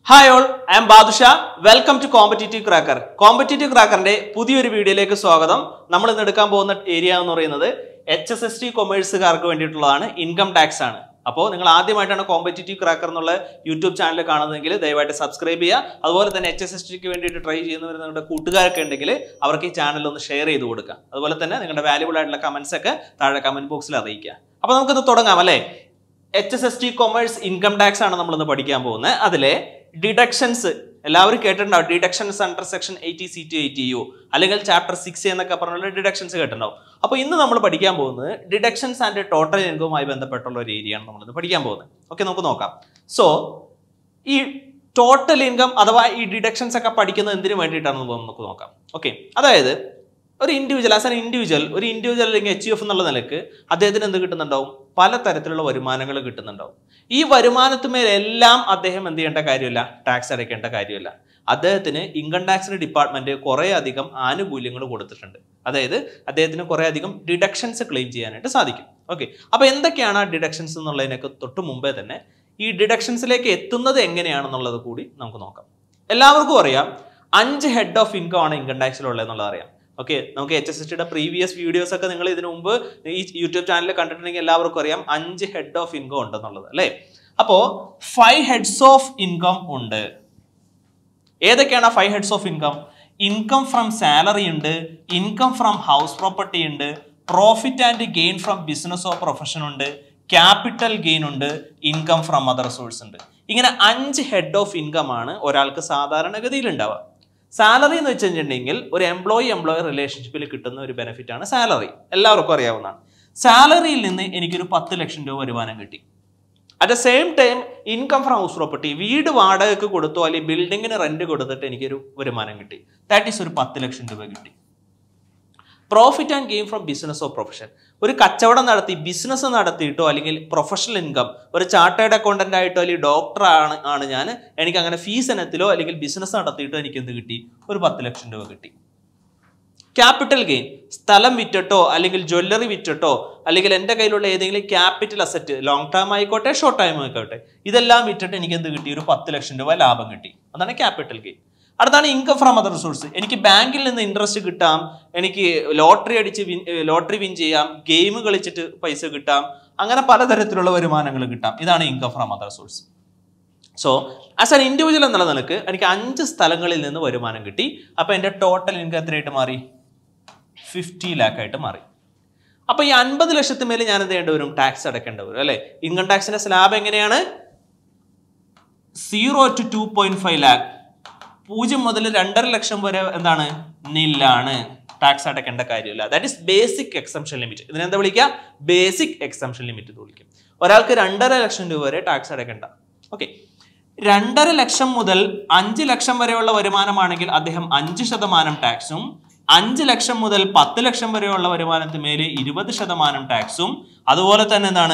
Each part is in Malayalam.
hi all I am Badusha welcome to Competitive Cracker Competitive ക്രാക്കറിന്റെ പുതിയൊരു വീഡിയോയിലേക്ക് സ്വാഗതം നമ്മൾ ഇന്ന് എടുക്കാൻ പോകുന്ന ഏരിയ എന്ന് പറയുന്നത് എച്ച് എസ് എസ് ടി കൊമേഴ്സുകാർക്ക് വേണ്ടിയിട്ടുള്ളതാണ് ഇൻകം ടാക്സ് ആണ് അപ്പോൾ നിങ്ങൾ ആദ്യമായിട്ടാണ് കോമ്പറ്റേറ്റീവ് ക്രാക്കർ എന്നുള്ള യൂട്യൂബ് ചാനൽ കാണുന്നതെങ്കിൽ ദയവായിട്ട് സബ്സ്ക്രൈബ് ചെയ്യുക അതുപോലെ തന്നെ എച്ച് എസ് എസ് ടിക്ക് വേണ്ടിയിട്ട് ട്രൈ ചെയ്യുന്നവർ നിങ്ങളുടെ കൂട്ടുകാരൊക്കെ ഉണ്ടെങ്കിൽ അവർക്ക് ഈ ചാനൽ ഒന്ന് ഷെയർ ചെയ്ത് കൊടുക്കുക അതുപോലെ തന്നെ നിങ്ങളുടെ വാല്യുബിൾ ആയിട്ടുള്ള കമന്റ്സ് ഒക്കെ താഴെ കമന്റ് ബോക്സിൽ അറിയിക്കുക അപ്പോൾ നമുക്കിത് തുടങ്ങാം അല്ലേ H S S T commerce income tax ആണ് നമ്മളിന്ന് പഠിക്കാൻ പോകുന്നത് അതിലെ ഡിഡക്ഷൻസ് എല്ലാവരും കേട്ടിട്ടുണ്ടാവും deductions under section eighty C to eighty U അല്ലെങ്കിൽ ചാപ്റ്റർ സിക്സ് എന്നൊക്കെ പറഞ്ഞുള്ള ഡിഡക്ഷൻസ് കേട്ടിട്ടുണ്ടാവും അപ്പോൾ ഇന്ന് നമ്മൾ പഠിക്കാൻ പോകുന്നത് ഡിഡക്ഷൻസ് ആൻഡ് ടോട്ടൽ ഇൻകവുമായി ബന്ധപ്പെട്ടുള്ള ഒരു ഏരിയയാണ് നമ്മളിന്ന് പഠിക്കാൻ പോകുന്നത് ഓക്കെ നമുക്ക് നോക്കാം സോ ഈ ടോട്ടൽ ഇൻകം അഥവാ ഈ ഡിഡക്ഷൻസ് ഒക്കെ പഠിക്കുന്നത് എന്തിനു വേണ്ടിയിട്ടാണെന്ന് നമുക്ക് നോക്കാം ഓക്കെ അതായത് ഒരു ഇൻഡിവിജ്വൽ ആസ് എൻ ഇൻഡിവിജ്വൽ ഒരു ഇൻഡിവിജ്വൽ അല്ലെങ്കിൽ എച്ച് എഫ് എന്നുള്ള നിലക്ക് അദ്ദേഹത്തിന് എന്ത് കിട്ടുന്നുണ്ടാവും പല തരത്തിലുള്ള വരുമാനങ്ങൾ കിട്ടുന്നുണ്ടാവും ഈ വരുമാനത്തുമേലെല്ലാം അദ്ദേഹം എന്ത് ചെയ്യേണ്ട കാര്യമില്ല ടാക്സ് അടയ്ക്കേണ്ട കാര്യമില്ല അദ്ദേഹത്തിന് ഇൻകം ടാക്സിന്റെ ഡിപ്പാർട്ട്മെന്റ് കുറേ അധികം ആനുകൂല്യങ്ങൾ കൊടുത്തിട്ടുണ്ട് അതായത് അദ്ദേഹത്തിന് കുറേ അധികം ഡിഡക്ഷൻസ് ക്ലെയിം ചെയ്യാനായിട്ട് സാധിക്കും ഓക്കെ അപ്പൊ എന്തൊക്കെയാണ് ആ ഡിഡക്ഷൻസ് എന്നുള്ളതിനൊക്കെ തൊട്ട് മുമ്പേ തന്നെ ഈ ഡിഡക്ഷൻസിലേക്ക് എത്തുന്നത് എങ്ങനെയാണെന്നുള്ളത് കൂടി നമുക്ക് നോക്കാം എല്ലാവർക്കും അറിയാം അഞ്ച് ഹെഡ് ഓഫ് ഇൻകം ആണ് ഇൻകം ടാക്സിലുള്ളത് എന്നുള്ളത് അറിയാം ഓക്കെ നമുക്ക് എച്ച് എസ് എസ് ടിയുടെ പ്രീവിയസ് വീഡിയോസ് ഒക്കെ നിങ്ങൾ ഇതിനു മുമ്പ് ഈ യൂട്യൂബ് ചാനലിൽ കണ്ടിട്ടുണ്ടെങ്കിൽ എല്ലാവർക്കും അറിയാം അഞ്ച് ഹെഡ് ഓഫ് ഇൻകം ഉണ്ടെന്നുള്ളത് അല്ലേ അപ്പോ ഫൈവ് ഹെഡ്സ് ഓഫ് ഇൻകം ഉണ്ട് ഏതൊക്കെയാണ് five heads of income income from salary ഉണ്ട് ഇൻകം ഫ്രം ഹൗസ് പ്രോപ്പർട്ടി ഉണ്ട് profit and gain from business of profession ഉണ്ട് ക്യാപിറ്റൽ ഗെയിൻ ഉണ്ട് ഇൻകം ഫ്രം അതർ സോഴ്സ് ഉണ്ട് ഇങ്ങനെ അഞ്ച് ഹെഡ് ഓഫ് ഇൻകം ആണ് ഒരാൾക്ക് സാധാരണഗതിയിൽ ഉണ്ടാവുക സാലറി എന്ന് വെച്ച് കഴിഞ്ഞിട്ടുണ്ടെങ്കിൽ ഒരു എംപ്ലോയി എംപ്ലോയർ റിലേഷൻഷിപ്പിൽ കിട്ടുന്ന ഒരു ബെനിഫിറ്റ് ആണ് സാലറി എല്ലാവർക്കും അറിയാവുന്നതാണ് സാലറിയിൽ നിന്ന് എനിക്കൊരു പത്ത് ലക്ഷം രൂപ വരുമാനം കിട്ടി at the same time income from house property വീട് വാടകയ്ക്ക് കൊടുത്തോ അല്ലെങ്കിൽ ബിൽഡിങ്ങിന് റെന്റ് കൊടുത്തിട്ട് എനിക്കൊരു വരുമാനം കിട്ടി ദാറ്റ് ഈസ് ഒരു പത്ത് ലക്ഷം രൂപ കിട്ടി profit and game from business of profession ഒരു കച്ചവടം നടത്തി ബിസിനസ് നടത്തിയിട്ടോ അല്ലെങ്കിൽ പ്രൊഫഷണൽ ഇൻകം ഒരു ചാർട്ടേഡ് അക്കൗണ്ടന്റ് ആയിട്ടോ അല്ലെങ്കിൽ ഡോക്ടർ ആണ് ആണ് ഞാൻ എനിക്ക് അങ്ങനെ ഫീസ് ഇനത്തിലോ അല്ലെങ്കിൽ ബിസിനസ് നടത്തിയിട്ടോ എനിക്ക് എന്ത് കിട്ടി ഒരു പത്ത് ലക്ഷം രൂപ കിട്ടി ക്യാപിറ്റൽ ഗെയിൻ സ്ഥലം വിറ്റിട്ടോ അല്ലെങ്കിൽ ജ്വല്ലറി വിറ്റിട്ടോ അല്ലെങ്കിൽ എൻ്റെ കയ്യിലുള്ള ഏതെങ്കിലും ക്യാപിറ്റൽ അസറ്റ് ലോങ് ടേം ആയിക്കോട്ടെ ഷോർട്ട് ടൈം ആയിക്കോട്ടെ ഇതെല്ലാം വിറ്റിട്ട് എനിക്ക് എന്ത് കിട്ടി ഒരു പത്ത് ലക്ഷം രൂപ ലാഭം കിട്ടി അതാണ് ക്യാപിറ്റൽ ഗെയിൻ അടുത്താണ് ഇൻകം ഫ്രം അതർ സോഴ്സ് എനിക്ക് ബാങ്കിൽ നിന്ന് ഇൻട്രസ്റ്റ് കിട്ടാം എനിക്ക് ലോട്ടറി അടിച്ച് വിൻ ലോട്ടറി വിൻ ചെയ്യാം ഗെയിം കളിച്ചിട്ട് പൈസ കിട്ടാം അങ്ങനെ പലതരത്തിലുള്ള വരുമാനങ്ങൾ കിട്ടാം ഇതാണ് income from other source so as an individual എന്നുള്ള നിലക്ക് എനിക്ക് അഞ്ച് സ്ഥലങ്ങളിൽ നിന്ന് വരുമാനം കിട്ടി അപ്പോൾ എൻ്റെ ടോട്ടൽ ഇൻകം എത്രയായിട്ട് മാറി ഫിഫ്റ്റി ലാക്ക് ആയിട്ട് മാറി അപ്പോൾ ഈ അൻപത് ലക്ഷത്തിന് മേലെ ഞാൻ എന്ത് ചെയ്യേണ്ടി വരും ടാക്സ് അടയ്ക്കേണ്ടി വരും അല്ലേ ഇൻകം ടാക്സിന്റെ സ്ലാബ് എങ്ങനെയാണ് zero to two point five lakh പൂജ്യം മുതൽ രണ്ടര ലക്ഷം വരെ എന്താണ് നില്ലാണ് ടാക്സ് അടയ്ക്കേണ്ട കാര്യമില്ല that is basic exemption limit ഇതിനെന്താ വിളിക്കുക ബേസിക് എക്സംഷൻ ലിമിറ്റ് എന്ന് വിളിക്കും ഒരാൾക്ക് രണ്ടര ലക്ഷം രൂപ വരെ ടാക്സ് അടയ്ക്കേണ്ട ഓക്കെ രണ്ടര ലക്ഷം മുതൽ അഞ്ച് ലക്ഷം വരെയുള്ള വരുമാനമാണെങ്കിൽ അദ്ദേഹം അഞ്ച് ശതമാനം ടാക്സും അഞ്ച് ലക്ഷം മുതൽ പത്ത് ലക്ഷം വരെയുള്ള വരുമാനത്തിന് മേലെ ഇരുപത് ശതമാനം ടാക്സും അതുപോലെ തന്നെ എന്താണ്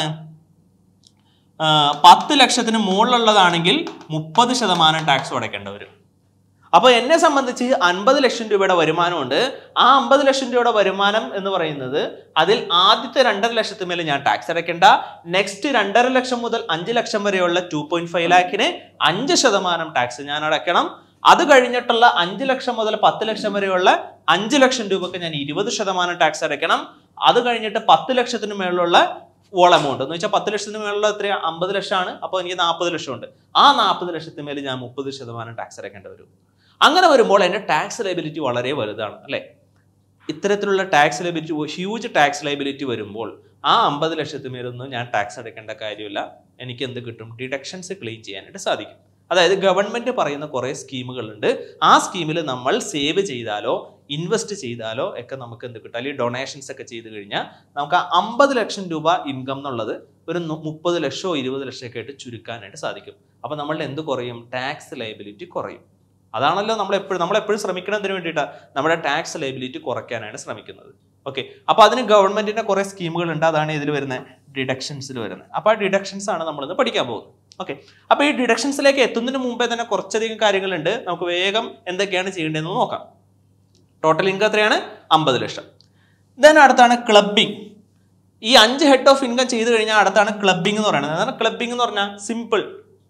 ആ, പത്ത് ലക്ഷത്തിന് മുകളിലുള്ളതാണെങ്കിൽ മുപ്പത് ശതമാനം ടാക്സും അടയ്ക്കേണ്ടി വരും അപ്പോൾ എന്നെ സംബന്ധിച്ച് അൻപത് ലക്ഷം രൂപയുടെ വരുമാനമുണ്ട് ആ അമ്പത് ലക്ഷം രൂപയുടെ വരുമാനം എന്ന് പറയുന്നത് അതിൽ ആദ്യത്തെ രണ്ടര ലക്ഷത്തിന് മേലെ ഞാൻ ടാക്സ് അടയ്ക്കേണ്ട നെക്സ്റ്റ് രണ്ടര ലക്ഷം മുതൽ അഞ്ച് ലക്ഷം വരെയുള്ള ടു പോയിന്റ് ഫൈവ് ലാഖിന് അഞ്ച് ശതമാനം ടാക്സ് ഞാൻ അടയ്ക്കണം അത് കഴിഞ്ഞിട്ടുള്ള അഞ്ച് ലക്ഷം മുതൽ പത്ത് ലക്ഷം വരെയുള്ള അഞ്ച് ലക്ഷം രൂപക്ക് ഞാൻ ഇരുപത് ശതമാനം ടാക്സ് അടയ്ക്കണം അത് കഴിഞ്ഞിട്ട് പത്ത് ലക്ഷത്തിന് മേളിലുള്ള ഓൾ എമൗണ്ട് എന്ന് വെച്ചാൽ പത്ത് ലക്ഷത്തിന് മേളിലുള്ള എത്ര അമ്പത് ലക്ഷമാണ് അപ്പോൾ എനിക്ക് നാൽപ്പത് ലക്ഷമുണ്ട് ആ നാൽപ്പത് ലക്ഷത്തിന് മേലെ ഞാൻ മുപ്പത് ശതമാനം ടാക്സ് അടയ്ക്കേണ്ടി വരും അങ്ങനെ വരുമ്പോൾ എൻ്റെ ടാക്സ് ലൈബിലിറ്റി വളരെ വലുതാണ് അല്ലേ ഇത്തരത്തിലുള്ള tax liability huge tax liability വരുമ്പോൾ ആ അമ്പത് ലക്ഷത്തിന് മേലൊന്നും ഞാൻ ടാക്സ് അടയ്ക്കേണ്ട കാര്യമില്ല എനിക്ക് എന്ത് കിട്ടും ഡിഡക്ഷൻസ് ക്ലെയിം ചെയ്യാനായിട്ട് സാധിക്കും അതായത് ഗവൺമെന്റ് പറയുന്ന കുറേ സ്കീമുകളുണ്ട് ആ സ്കീമിൽ നമ്മൾ സേവ് ചെയ്താലോ ഇൻവെസ്റ്റ് ചെയ്താലോ ഒക്കെ നമുക്ക് എന്ത് കിട്ടും അല്ലെങ്കിൽ ഡൊണേഷൻസ് ഒക്കെ ചെയ്ത് കഴിഞ്ഞാൽ നമുക്ക് ആ അമ്പത് ലക്ഷം രൂപ ഇൻകം എന്നുള്ളത് ഒരു നു- മുപ്പത് ലക്ഷമോ ഇരുപത് ലക്ഷമൊക്കെ ആയിട്ട് ചുരുക്കാനായിട്ട് സാധിക്കും അപ്പോൾ നമ്മളുടെ എന്ത് കുറയും ടാക്സ് ലൈബിലിറ്റി കുറയും അതാണല്ലോ നമ്മൾ എപ്പോഴും നമ്മൾ എപ്പോഴും ശ്രമിക്കണതിന് വേണ്ടിയിട്ടാണ് നമ്മുടെ ടാക്സ് ലൈബിലിറ്റി കുറയ്ക്കാനാണ് ശ്രമിക്കുന്നത് ഓക്കെ അപ്പോൾ അതിന് ഗവൺമെന്റിന്റെ കുറേ സ്കീമുകൾ ഉണ്ട് അതാണ് ഇതിൽ വരുന്ന ഡിഡക്ഷൻസിൽ വരുന്നത് അപ്പോൾ ആ ഡിഡക്ഷൻസ് ആണ് നമ്മളിന്ന് പഠിക്കാൻ പോകുന്നത് ഓക്കെ അപ്പോൾ ഈ ഡിഡക്ഷൻസിലേക്ക് എത്തുന്നതിന് മുമ്പേ തന്നെ കുറച്ചധികം കാര്യങ്ങളുണ്ട് നമുക്ക് വേഗം എന്തൊക്കെയാണ് ചെയ്യേണ്ടതെന്ന് നോക്കാം ടോട്ടൽ ഇൻകം എത്രയാണ് അമ്പത് ലക്ഷം ദെൻ അടുത്താണ് ക്ലബിംഗ് ഈ അഞ്ച് ഹെഡ് ഓഫ് ഇൻകം ചെയ്ത് കഴിഞ്ഞാൽ അടുത്താണ് ക്ലബിംഗ് എന്ന് പറയുന്നത് അതാണ് ക്ലബിംഗ് എന്ന് പറഞ്ഞാൽ സിമ്പിൾ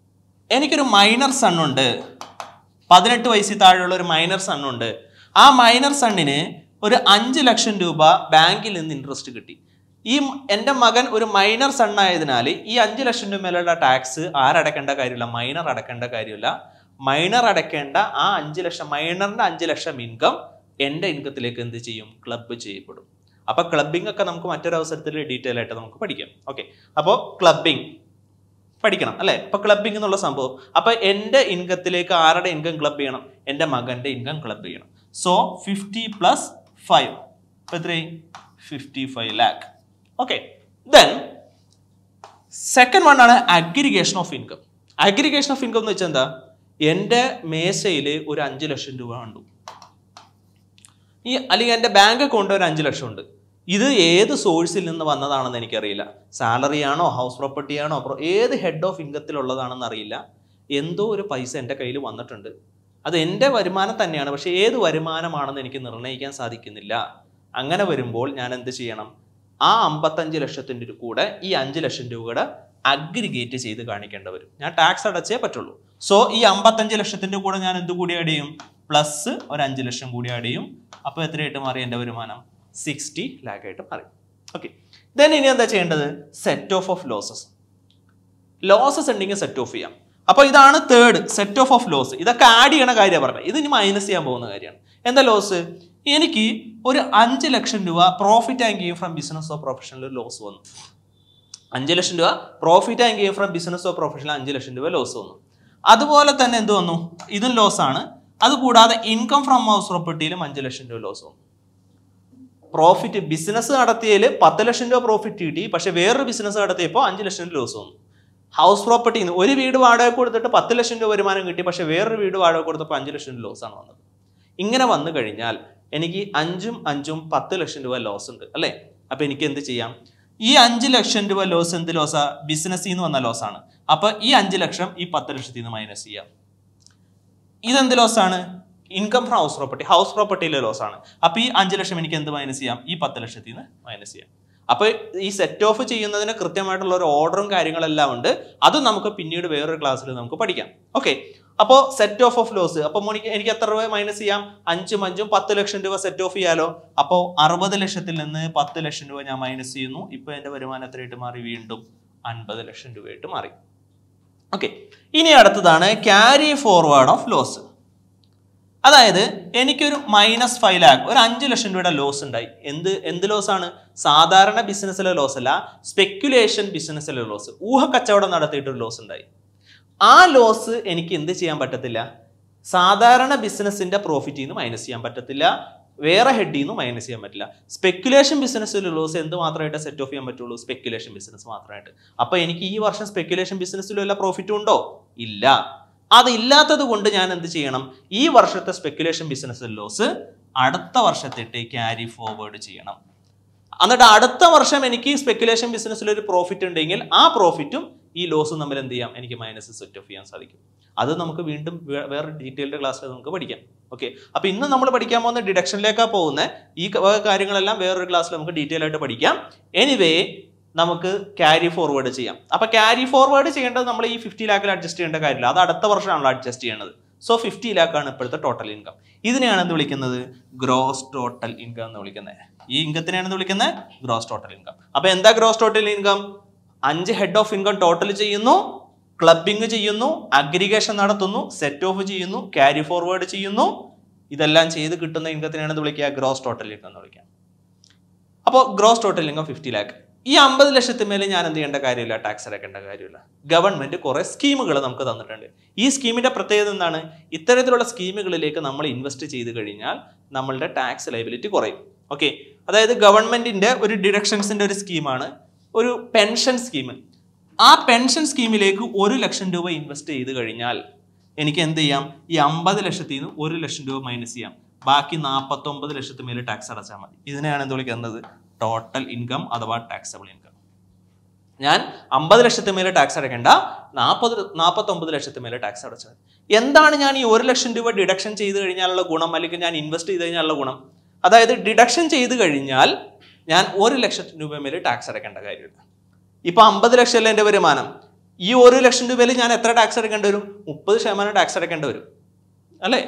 എനിക്കൊരു മൈനർ സണ്ണുണ്ട് പതിനെട്ട് വയസ്സിൽ താഴെയുള്ള ഒരു മൈനർ സണ്ണുണ്ട് ആ മൈനർ സണ്ണിന് ഒരു അഞ്ച് ലക്ഷം രൂപ ബാങ്കിൽ നിന്ന് ഇൻട്രസ്റ്റ് കിട്ടി ഈ മ- എൻ്റെ മകൻ ഒരു മൈനർ സണ്ണായതിനാൽ ഈ അഞ്ച് ലക്ഷം രൂപ മേലുള്ള ടാക്സ് ആരടക്കേണ്ട കാര്യമില്ല മൈനർ അടക്കേണ്ട കാര്യമില്ല മൈനർ അടക്കേണ്ട ആ അഞ്ച് ലക്ഷം മൈനറിന്റെ അഞ്ച് ലക്ഷം ഇൻകം എൻ്റെ ഇൻകത്തിലേക്ക് എന്ത് ചെയ്യും ക്ലബ്ബ് ചെയ്യപ്പെടും അപ്പൊ ക്ലബിംഗ് ഒക്കെ നമുക്ക് മറ്റൊരു അവസരത്തിൽ ഡീറ്റെയിൽ ആയിട്ട് നമുക്ക് പഠിക്കാം ഓക്കെ അപ്പോൾ ക്ലബിംഗ് പഠിക്കണം അല്ലെ അപ്പൊ ക്ലബിംഗ് എന്നുള്ള സംഭവം അപ്പൊ എൻ്റെ ഇൻകത്തിലേക്ക് ആരുടെ ഇൻകം ക്ലബ് ചെയ്യണം എൻ്റെ മകന്റെ ഇൻകം ക്ലബ് ചെയ്യണം സോ ഫിഫ്റ്റി പ്ലസ് ഫൈവ് അപ്പൊ എത്രയായി fifty five lakh okay then second one ആണ് aggregation of income aggregation of income എന്ന് വെച്ചാൽ എന്താ എൻ്റെ മേശയിൽ ഒരു അഞ്ച് ലക്ഷം രൂപ കണ്ടു ഈ അല്ലെങ്കിൽ എൻ്റെ ബാങ്ക് അക്കൗണ്ട് ഒരു അഞ്ച് ലക്ഷം ഉണ്ട് ഇത് ഏത് സോഴ്സിൽ നിന്ന് വന്നതാണെന്ന് എനിക്കറിയില്ല സാലറി ആണോ ഹൗസ് പ്രോപ്പർട്ടി ആണോ pro- ഏത് ഹെഡ് ഓഫ് ഇൻകത്തിലുള്ളതാണെന്ന് അറിയില്ല എന്തോ ഒരു പൈസ എൻ്റെ കയ്യിൽ വന്നിട്ടുണ്ട് അത് എൻ്റെ വരുമാനം തന്നെയാണ് പക്ഷേ ഏത് വരുമാനമാണെന്ന് എനിക്ക് നിർണ്ണയിക്കാൻ സാധിക്കുന്നില്ല അങ്ങനെ വരുമ്പോൾ ഞാൻ എന്ത് ചെയ്യണം ആ അമ്പത്തഞ്ച് ലക്ഷത്തിൻ്റെ കൂടെ ഈ അഞ്ച് ലക്ഷം രൂപയുടെ അഗ്രിഗേറ്റ് ചെയ്ത് കാണിക്കേണ്ടി വരും ഞാൻ ടാക്സ് അടച്ചേ പറ്റുള്ളൂ സോ ഈ അമ്പത്തഞ്ച് ലക്ഷത്തിൻ്റെ കൂടെ ഞാൻ എന്ത് കൂടി ആഡ് ചെയ്യും പ്ലസ് ഒരു അഞ്ച് ലക്ഷം കൂടി ആഡ് ചെയ്യും അപ്പോൾ എത്രയായിട്ട് മാറി എൻ്റെ വരുമാനം സിക്സ്റ്റി ലാക്ക് ആയിട്ട് മാറി ഓക്കെ ദെൻ ഇനി എന്താ ചെയ്യേണ്ടത് set off off losses losses ഉണ്ടെങ്കിൽ സെറ്റ് ഓഫ് ചെയ്യാം അപ്പോൾ ഇതാണ് third set off off loss ഇതൊക്കെ ആഡ് ചെയ്യണ കാര്യമാണ് പറഞ്ഞത് ഇത് ഇനി മൈനസ് ചെയ്യാൻ പോകുന്ന കാര്യമാണ് എന്താ ലോസ് എനിക്ക് ഒരു അഞ്ച് ലക്ഷം രൂപ profit and game from business of professional loss വന്നു അഞ്ച് ലക്ഷം രൂപ profit and game from business of professional അഞ്ച് ലക്ഷം രൂപ ലോസ് വന്നു അതുപോലെ തന്നെ എന്ത് വന്നു ഇതും ലോസ് ആണ് അതുകൂടാതെ ഇൻകം ഫ്രം ഹൗസ് പ്രോപ്പർട്ടിയിലും അഞ്ച് ലക്ഷം രൂപ ലോസ് വന്നു പ്രോഫിറ്റ് ബിസിനസ് നടത്തിയതിൽ പത്ത് ലക്ഷം രൂപ പ്രോഫിറ്റ് കിട്ടി പക്ഷെ വേറൊരു ബിസിനസ് നടത്തിയപ്പോൾ അഞ്ച് ലക്ഷം രൂപ ലോസ് വന്നു ഹൗസ് പ്രോപ്പർട്ടിയിൽ നിന്ന് ഒരു വീട് വാടക കൊടുത്തിട്ട് പത്ത് ലക്ഷം രൂപ വരുമാനം കിട്ടി പക്ഷെ വേറൊരു വീട് വാടക കൊടുത്തപ്പോൾ അഞ്ച് ലക്ഷം രൂപ ലോസ് ആണ് വന്നത് ഇങ്ങനെ വന്നു കഴിഞ്ഞാൽ എനിക്ക് അഞ്ചും അഞ്ചും പത്ത് ലക്ഷം രൂപ ലോസ് ഉണ്ട് അല്ലേ അപ്പൊ എനിക്ക് എന്ത് ചെയ്യാം ഈ അഞ്ച് ലക്ഷം രൂപ ലോസ് എന്ത് ലോസാ ബിസിനസ്സിൽ നിന്ന് വന്ന ലോസാണ് അപ്പൊ ഈ അഞ്ച് ലക്ഷം ഈ പത്ത് ലക്ഷത്തിൽ നിന്ന് മൈനസ് ചെയ്യാം ഇതെന്ത് ലോസ് ആണ് income from house property house പ്രോപ്പർട്ടിയിലെ ലോസ് ആണ് അപ്പൊ ഈ അഞ്ച് ലക്ഷം എനിക്ക് എന്ത് മൈനസ് ചെയ്യാം ഈ പത്ത് ലക്ഷത്തിൽ നിന്ന് മൈനസ് ചെയ്യാം അപ്പൊ ഈ സെറ്റ് ഓഫ് ചെയ്യുന്നതിന് കൃത്യമായിട്ടുള്ള ഒരു ഓർഡറും കാര്യങ്ങളെല്ലാം ഉണ്ട് അത് നമുക്ക് പിന്നീട് വേറൊരു ക്ലാസ്സിൽ നമുക്ക് പഠിക്കാം ഓക്കെ അപ്പോൾ സെറ്റ് ഓഫ് ഓഫ് ലോസ് അപ്പോൾ മോനിക്ക് എനിക്ക് എത്ര രൂപ മൈനസ് ചെയ്യാം അഞ്ചും അഞ്ചും പത്ത് ലക്ഷം രൂപ സെറ്റ് ഓഫ് ചെയ്യാലോ അപ്പോൾ അറുപത് ലക്ഷത്തിൽ നിന്ന് പത്ത് ലക്ഷം രൂപ ഞാൻ മൈനസ് ചെയ്യുന്നു ഇപ്പോൾ എൻ്റെ വരുമാനം എത്രയായിട്ട് മാറി വീണ്ടും അൻപത് ലക്ഷം രൂപയായിട്ട് മാറി ഓക്കെ ഇനി അടുത്തതാണ് ക്യാരി ഫോർവേഡ് ഓഫ് ലോസ് അതായത് എനിക്കൊരു മൈനസ് ഫൈവ് ലാക്ക് ഒരു അഞ്ച് ലക്ഷം രൂപയുടെ ലോസ് ഉണ്ടായി എന്ത് എന്ത് ലോസ് ആണ് സാധാരണ ബിസിനസ്സിലെ ലോസ് അല്ല സ്പെക്യുലേഷൻ ബിസിനസ്സിലെ ലോസ് ഊഹക്കച്ചവടം നടത്തിയിട്ടൊരു ലോസ് ഉണ്ടായി ആ ലോസ് എനിക്ക് എന്ത് ചെയ്യാൻ പറ്റത്തില്ല സാധാരണ ബിസിനസിന്റെ പ്രോഫിറ്റിൽ നിന്ന് മൈനസ് ചെയ്യാൻ പറ്റത്തില്ല വേറെ ഹെഡിൽ നിന്ന് മൈനസ് ചെയ്യാൻ പറ്റില്ല സ്പെക്യുലേഷൻ ബിസിനസ്സിൽ ലോസ് എന്ത് മാത്രമായിട്ട് സെറ്റ് ഓഫ് ചെയ്യാൻ പറ്റുള്ളൂ സ്പെക്യുലേഷൻ ബിസിനസ് മാത്രമായിട്ട് അപ്പൊ എനിക്ക് ഈ വർഷം സ്പെക്യുലേഷൻ ബിസിനസ്സിലും വല്ല പ്രോഫിറ്റും ഉണ്ടോ ഇല്ല അതില്ലാത്തത് കൊണ്ട് ഞാൻ എന്ത് ചെയ്യണം ഈ വർഷത്തെ സ്പെക്യുലേഷൻ ബിസിനസ് ലോസ് അടുത്ത വർഷത്തേക്ക് ക്യാരി ഫോർവേഡ് ചെയ്യണം എന്നിട്ട് അടുത്ത വർഷം എനിക്ക് സ്പെക്യുലേഷൻ ബിസിനസ്സിൽ ഒരു പ്രോഫിറ്റ് ഉണ്ടെങ്കിൽ ആ പ്രോഫിറ്റും ഈ ലോസും തമ്മിൽ എന്ത് ചെയ്യാം എനിക്ക് മൈനസ് സെറ്റ് ഓഫ് ചെയ്യാൻ സാധിക്കും അത് നമുക്ക് വീണ്ടും വേ- വേറെ ഡീറ്റെയിൽഡ് ക്ലാസ്സിൽ നമുക്ക് പഠിക്കാം ഓക്കെ അപ്പൊ ഇന്ന് നമ്മൾ പഠിക്കാൻ പോകുന്ന ഡിഡക്ഷനിലേക്കാണ് പോകുന്നത് ഈ ക- വക കാര്യങ്ങളെല്ലാം വേറൊരു ക്ലാസ്സിൽ നമുക്ക് ഡീറ്റെയിൽ ആയിട്ട് പഠിക്കാം എനിവേ നമുക്ക് ക്യാരി ഫോർവേഡ് ചെയ്യാം അപ്പൊ ക്യാരി ഫോർവേഡ് ചെയ്യേണ്ടത് നമ്മൾ ഈ ഫിഫ്റ്റി ലാക്കിൽ അഡ്ജസ്റ്റ് ചെയ്യേണ്ട കാര്യമില്ല അത് അടുത്ത വർഷമാണല്ലോ അഡ്ജസ്റ്റ് ചെയ്യേണ്ടത് സോ ഫിഫ്റ്റി ലാക്കാണ് ഇപ്പോഴത്തെ ടോട്ടൽ ഇൻകം ഇതിനെയാണ് എന്ത് വിളിക്കുന്നത് ഗ്രോസ് ടോട്ടൽ ഇൻകം എന്ന് വിളിക്കുന്നത് ഈ ഇൻകത്തിനെയാണ് എന്ത് വിളിക്കുന്നത് ഗ്രോസ് ടോട്ടൽ ഇൻകം അപ്പൊ എന്താ ഗ്രോസ് ടോട്ടൽ ഇൻകം അഞ്ച് ഹെഡ് ഓഫ് ഇൻകം ടോട്ടൽ ചെയ്യുന്നു ക്ലബിംഗ് ചെയ്യുന്നു അഗ്രിഗേഷൻ നടത്തുന്നു സെറ്റ് ഓഫ് ചെയ്യുന്നു ക്യാരി ഫോർവേഡ് ചെയ്യുന്നു ഇതെല്ലാം ചെയ്ത് കിട്ടുന്ന ഇൻകത്തിനെയാണ് എന്ത് വിളിക്കുക ഗ്രോസ് ടോട്ടൽ ഇൻകം എന്ന് വിളിക്കുക അപ്പോൾ gross total income fifty lakh ഈ അമ്പത് ലക്ഷത്തിന് മേലെ ഞാൻ എന്ത് ചെയ്യേണ്ട കാര്യമില്ല ടാക്സ് അടയ്ക്കേണ്ട കാര്യമില്ല ഗവൺമെന്റ് കുറെ സ്കീമുകൾ നമുക്ക് തന്നിട്ടുണ്ട് ഈ സ്കീമിന്റെ പ്രത്യേകത എന്താണ് ഇത്തരത്തിലുള്ള സ്കീമുകളിലേക്ക് നമ്മൾ ഇൻവെസ്റ്റ് ചെയ്ത് കഴിഞ്ഞാൽ നമ്മളുടെ ടാക്സ് ലൈബിലിറ്റി കുറയും ഓക്കെ അതായത് ഗവൺമെന്റിന്റെ ഒരു ഡിഡക്ഷൻസിന്റെ ഒരു സ്കീമാണ് ഒരു പെൻഷൻ സ്കീം ആ പെൻഷൻ സ്കീമിലേക്ക് ഒരു ലക്ഷം രൂപ ഇൻവെസ്റ്റ് ചെയ്ത് കഴിഞ്ഞാൽ എനിക്ക് എന്ത് ചെയ്യാം ഈ അമ്പത് ലക്ഷത്തിൽ നിന്ന് ഒരു ലക്ഷം രൂപ മൈനസ് ചെയ്യാം ബാക്കി നാൽപ്പത്തൊമ്പത് ലക്ഷത്തിന് മേലെ ടാക്സ് അടച്ചാൽ മതി ഇതിനെയാണ് എന്ത് വിളിക്കുന്നത് ടോട്ടൽ ഇൻകം അഥവാ ടാക്സബിൾ ഇൻകം ഞാൻ അമ്പത് ലക്ഷത്തിന് മേലെ ടാക്സ് അടയ്ക്കേണ്ട നാൽപ്പത് നാൽപ്പത്തൊമ്പത് ലക്ഷത്തിന് മേലെ ടാക്സ് അടച്ചത് എന്താണ് ഞാൻ ഈ ഒരു ലക്ഷം രൂപ ഡിഡക്ഷൻ ചെയ്ത് കഴിഞ്ഞാലുള്ള ഗുണം അല്ലെങ്കിൽ ഞാൻ ഇൻവെസ്റ്റ് ചെയ്ത് കഴിഞ്ഞാലുള്ള ഗുണം അതായത് ഡിഡക്ഷൻ ചെയ്ത് കഴിഞ്ഞാൽ ഞാൻ ഒരു ലക്ഷത്തിന് രൂപ മേലെ ടാക്സ് അടയ്ക്കേണ്ട കാര്യമില്ല ഇപ്പൊ അമ്പത് ലക്ഷമല്ല എൻ്റെ വരുമാനം ഈ ഒരു ലക്ഷം രൂപയിൽ ഞാൻ എത്ര ടാക്സ് അടയ്ക്കേണ്ടി വരും മുപ്പത് ശതമാനം ടാക്സ് അടയ്ക്കേണ്ടി വരും അല്ലേ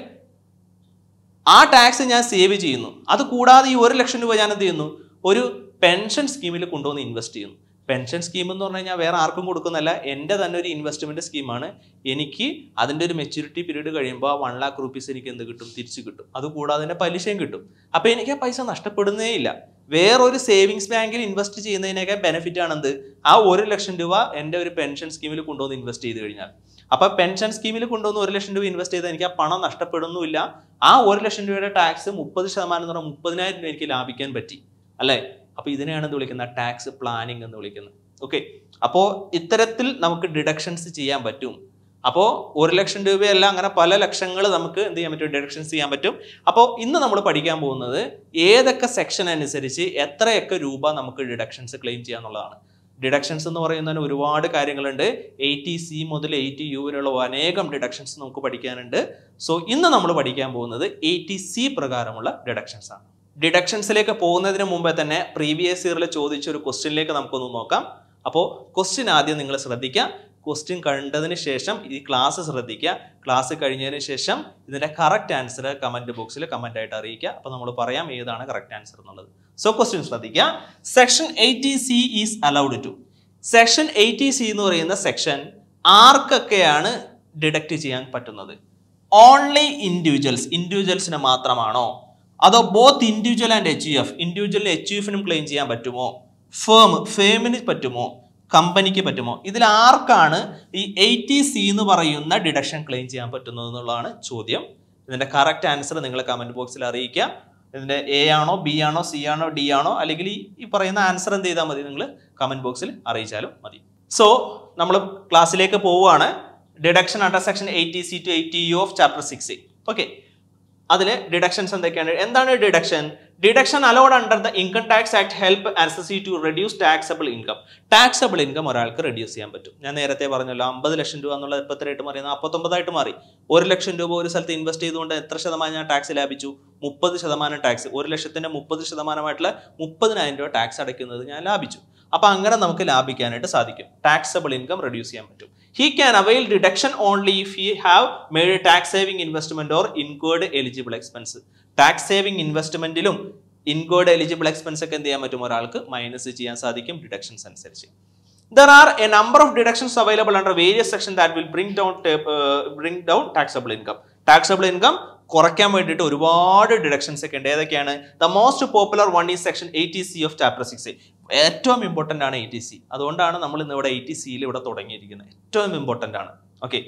ആ ടാക്സ് ഞാൻ സേവ് ചെയ്യുന്നു അത് കൂടാതെ ഈ ഒരു ലക്ഷം രൂപ ഞാൻ എന്ത് ചെയ്യുന്നു ഒരു പെൻഷൻ സ്കീമിൽ കൊണ്ടുവന്ന് ഇൻവെസ്റ്റ് ചെയ്യുന്നു പെൻഷൻ സ്കീം എന്ന് പറഞ്ഞു കഴിഞ്ഞാൽ വേറെ ആർക്കും കൊടുക്കുന്നല്ല എൻ്റെ തന്നെ ഒരു ഇൻവെസ്റ്റ്മെന്റ് സ്കീമാണ് എനിക്ക് അതിൻ്റെ ഒരു മെച്യൂരിറ്റി പീരീഡ് കഴിയുമ്പോൾ വൺ ലാക്ക് റുപ്പീസ് എനിക്ക് എന്ത് കിട്ടും തിരിച്ചു കിട്ടും അത് കൂടാതെ തന്നെ പലിശയും കിട്ടും അപ്പോൾ എനിക്ക് ആ പൈസ നഷ്ടപ്പെടുന്നേ ഇല്ല വേറൊരു സേവിങ്സ് ബാങ്കിൽ ഇൻവെസ്റ്റ് ചെയ്യുന്നതിനൊക്കെ ബെനിഫിറ്റ് ആണെന്ത് ആ ഒരു ലക്ഷം രൂപ എൻ്റെ ഒരു പെൻഷൻ സ്കീമിൽ കൊണ്ടുവന്ന് ഇൻവെസ്റ്റ് ചെയ്ത് കഴിഞ്ഞാൽ അപ്പൊ പെൻഷൻ സ്കീമിൽ കൊണ്ടുവന്ന് ഒരു ലക്ഷം രൂപ ഇൻവെസ്റ്റ് ചെയ്താൽ എനിക്ക് ആ പണം നഷ്ടപ്പെടുന്നില്ല ആ ഒരു ലക്ഷം രൂപയുടെ ടാക്സ് മുപ്പത് ശതമാനം എന്ന് പറഞ്ഞാൽ മുപ്പതിനായിരം രൂപ എനിക്ക് ലാഭിക്കാൻ പറ്റി അല്ലേ അപ്പൊ ഇതിനെയാണ് എന്ത് വിളിക്കുന്നത് ടാക്സ് പ്ലാനിങ് എന്ന് വിളിക്കുന്നത് ഓക്കെ അപ്പോൾ ഇത്തരത്തിൽ നമുക്ക് ഡിഡക്ഷൻസ് ചെയ്യാൻ പറ്റും അപ്പോൾ ഒരു ലക്ഷം രൂപയല്ല അങ്ങനെ പല ലക്ഷങ്ങൾ നമുക്ക് എന്ത് ചെയ്യാൻ പറ്റും ഡിഡക്ഷൻസ് ചെയ്യാൻ പറ്റും അപ്പോൾ ഇന്ന് നമ്മൾ പഠിക്കാൻ പോകുന്നത് ഏതൊക്കെ സെക്ഷൻ അനുസരിച്ച് എത്രയൊക്കെ രൂപ നമുക്ക് ഡിഡക്ഷൻസ് ക്ലെയിം ചെയ്യാന്നുള്ളതാണ് ഡിഡക്ഷൻസ് എന്ന് പറയുന്നതിന് ഒരുപാട് കാര്യങ്ങളുണ്ട് എയ്റ്റി സി മുതൽ എയ്റ്റി യു വരെയുള്ള അനേകം ഡിഡക്ഷൻസ് നമുക്ക് പഠിക്കാനുണ്ട് സോ ഇന്ന് നമ്മൾ പഠിക്കാൻ പോകുന്നത് എയ്റ്റി സി പ്രകാരമുള്ള ഡിഡക്ഷൻസ് ആണ് ഡിഡക്ഷൻസിലേക്ക് പോകുന്നതിന് മുമ്പേ തന്നെ പ്രീവിയസ് ഇയറിൽ ചോദിച്ച ഒരു ക്വസ്റ്റ്യനിലേക്ക് നമുക്കൊന്ന് നോക്കാം അപ്പോൾ ക്വസ്റ്റ്യൻ ആദ്യം നിങ്ങൾ ശ്രദ്ധിക്കുക ക്വസ്റ്റ്യൻ കണ്ടതിന് ശേഷം ഈ ക്ലാസ് ശ്രദ്ധിക്കുക ക്ലാസ് കഴിഞ്ഞതിന് ശേഷം ഇതിന്റെ കറക്റ്റ് ആൻസർ കമന്റ് ബോക്സിൽ കമന്റ് ആയിട്ട് അറിയിക്കുക അപ്പോൾ നമ്മൾ പറയാം ഏതാണ് കറക്റ്റ് ആൻസർ എന്നുള്ളത് സോ ക്വസ്റ്റ്യൻ ശ്രദ്ധിക്കുക section eighty C is allowed to section eighty C എന്ന് പറയുന്ന സെക്ഷൻ ആർക്കൊക്കെയാണ് ഡിഡക്റ്റ് ചെയ്യാൻ പറ്റുന്നത് ഓൺലി ഇൻഡിവിജ്വൽസ് ഇൻഡിവിജ്വൽസിന് മാത്രമാണോ അതോ both individual and H U F ഇൻഡിവിജ്വലിന് എച്ച് യു എഫിനും ക്ലെയിം ചെയ്യാൻ പറ്റുമോ ഫേം ഫേമിന് പറ്റുമോ കമ്പനിക്ക് പറ്റുമോ ഇതിൽ ആർക്കാണ് ഈ എയ്റ്റി സി എന്ന് പറയുന്ന ഡിഡക്ഷൻ ക്ലെയിം ചെയ്യാൻ പറ്റുന്നത് എന്നുള്ളതാണ് ചോദ്യം ഇതിന്റെ കറക്റ്റ് ആൻസർ നിങ്ങൾ കമന്റ് ബോക്സിൽ അറിയിക്കുക ഇതിന്റെ എ ആണോ ബി ആണോ സി ആണോ ഡി ആണോ അല്ലെങ്കിൽ ഈ ഈ പറയുന്ന ആൻസർ എന്ത് ചെയ്താൽ മതി നിങ്ങൾ കമന്റ് ബോക്സിൽ അറിയിച്ചാലും മതി സോ നമ്മൾ ക്ലാസ്സിലേക്ക് പോവുകയാണ് deduction under section eighty C to eighty U of chapter six okay അതിൽ ഡിഡക്ഷൻസ് എന്തൊക്കെയാണ് എന്താണ് deduction deduction allowed under the income tax act help assessee to reduce taxable income taxable income ഒരാൾക്ക് റെഡ്യൂസ് ചെയ്യാൻ പറ്റും ഞാൻ നേരത്തെ പറഞ്ഞല്ലോ അമ്പത് ലക്ഷം രൂപ എന്നുള്ള എത്രയായിട്ട് മാറി നാൽപ്പത്തൊമ്പതായിട്ട് മാറി ഒരു ലക്ഷം രൂപ ഒരു സ്ഥലത്ത് ഇൻവെസ്റ്റ് ചെയ്തുകൊണ്ട് എത്ര ശതമാനം ഞാൻ ടാക്സ് ലാഭിച്ചു മുപ്പത് ശതമാനം ടാക്സ് ഒരു ലക്ഷത്തിന്റെ മുപ്പത് ശതമാനമായിട്ടുള്ള മുപ്പതിനായിരം രൂപ ടാക്സ് അടയ്ക്കുന്നത് ഞാൻ ലാഭിച്ചു അപ്പൊ അങ്ങനെ നമുക്ക് ലാഭിക്കാനായിട്ട് സാധിക്കും ടാക്സബിൾ ഇൻകം റെഡ്യൂസ് ചെയ്യാൻ പറ്റും he can avail deduction only if he have made tax saving investment or incurred eligible expense tax saving ഇൻവെസ്റ്റ്മെന്റിലും ഇൻകേർഡ് എലിജിബിൾ എക്സ്പെൻസ് ഒക്കെ എന്ത് ചെയ്യാൻ പറ്റും ഒരാൾക്ക് മൈനസ് ചെയ്യാൻ സാധിക്കും ഡിഡക്ഷൻസ് അനുസരിച്ച് there are a number of deductions available under various section that will bring down bring down taxable income taxable income കുറയ്ക്കാൻ വേണ്ടിയിട്ട് ഒരുപാട് ഡിഡക്ഷൻസ് ഒക്കെ ഉണ്ട് ഏതൊക്കെയാണ് ദ മോസ്റ്റ് പോപ്പുലർ വൺ ഈ section eighty C of chapter six ഏറ്റവും ഇമ്പോർട്ടൻ്റ് ആണ് എയ്റ്റി സി അതുകൊണ്ടാണ് നമ്മൾ ഇന്ന് ഇവിടെ എയ്റ്റി സിയിൽ ഇവിടെ തുടങ്ങിയിരിക്കുന്നത് ഏറ്റവും ഇമ്പോർട്ടൻ്റ് ആണ് okay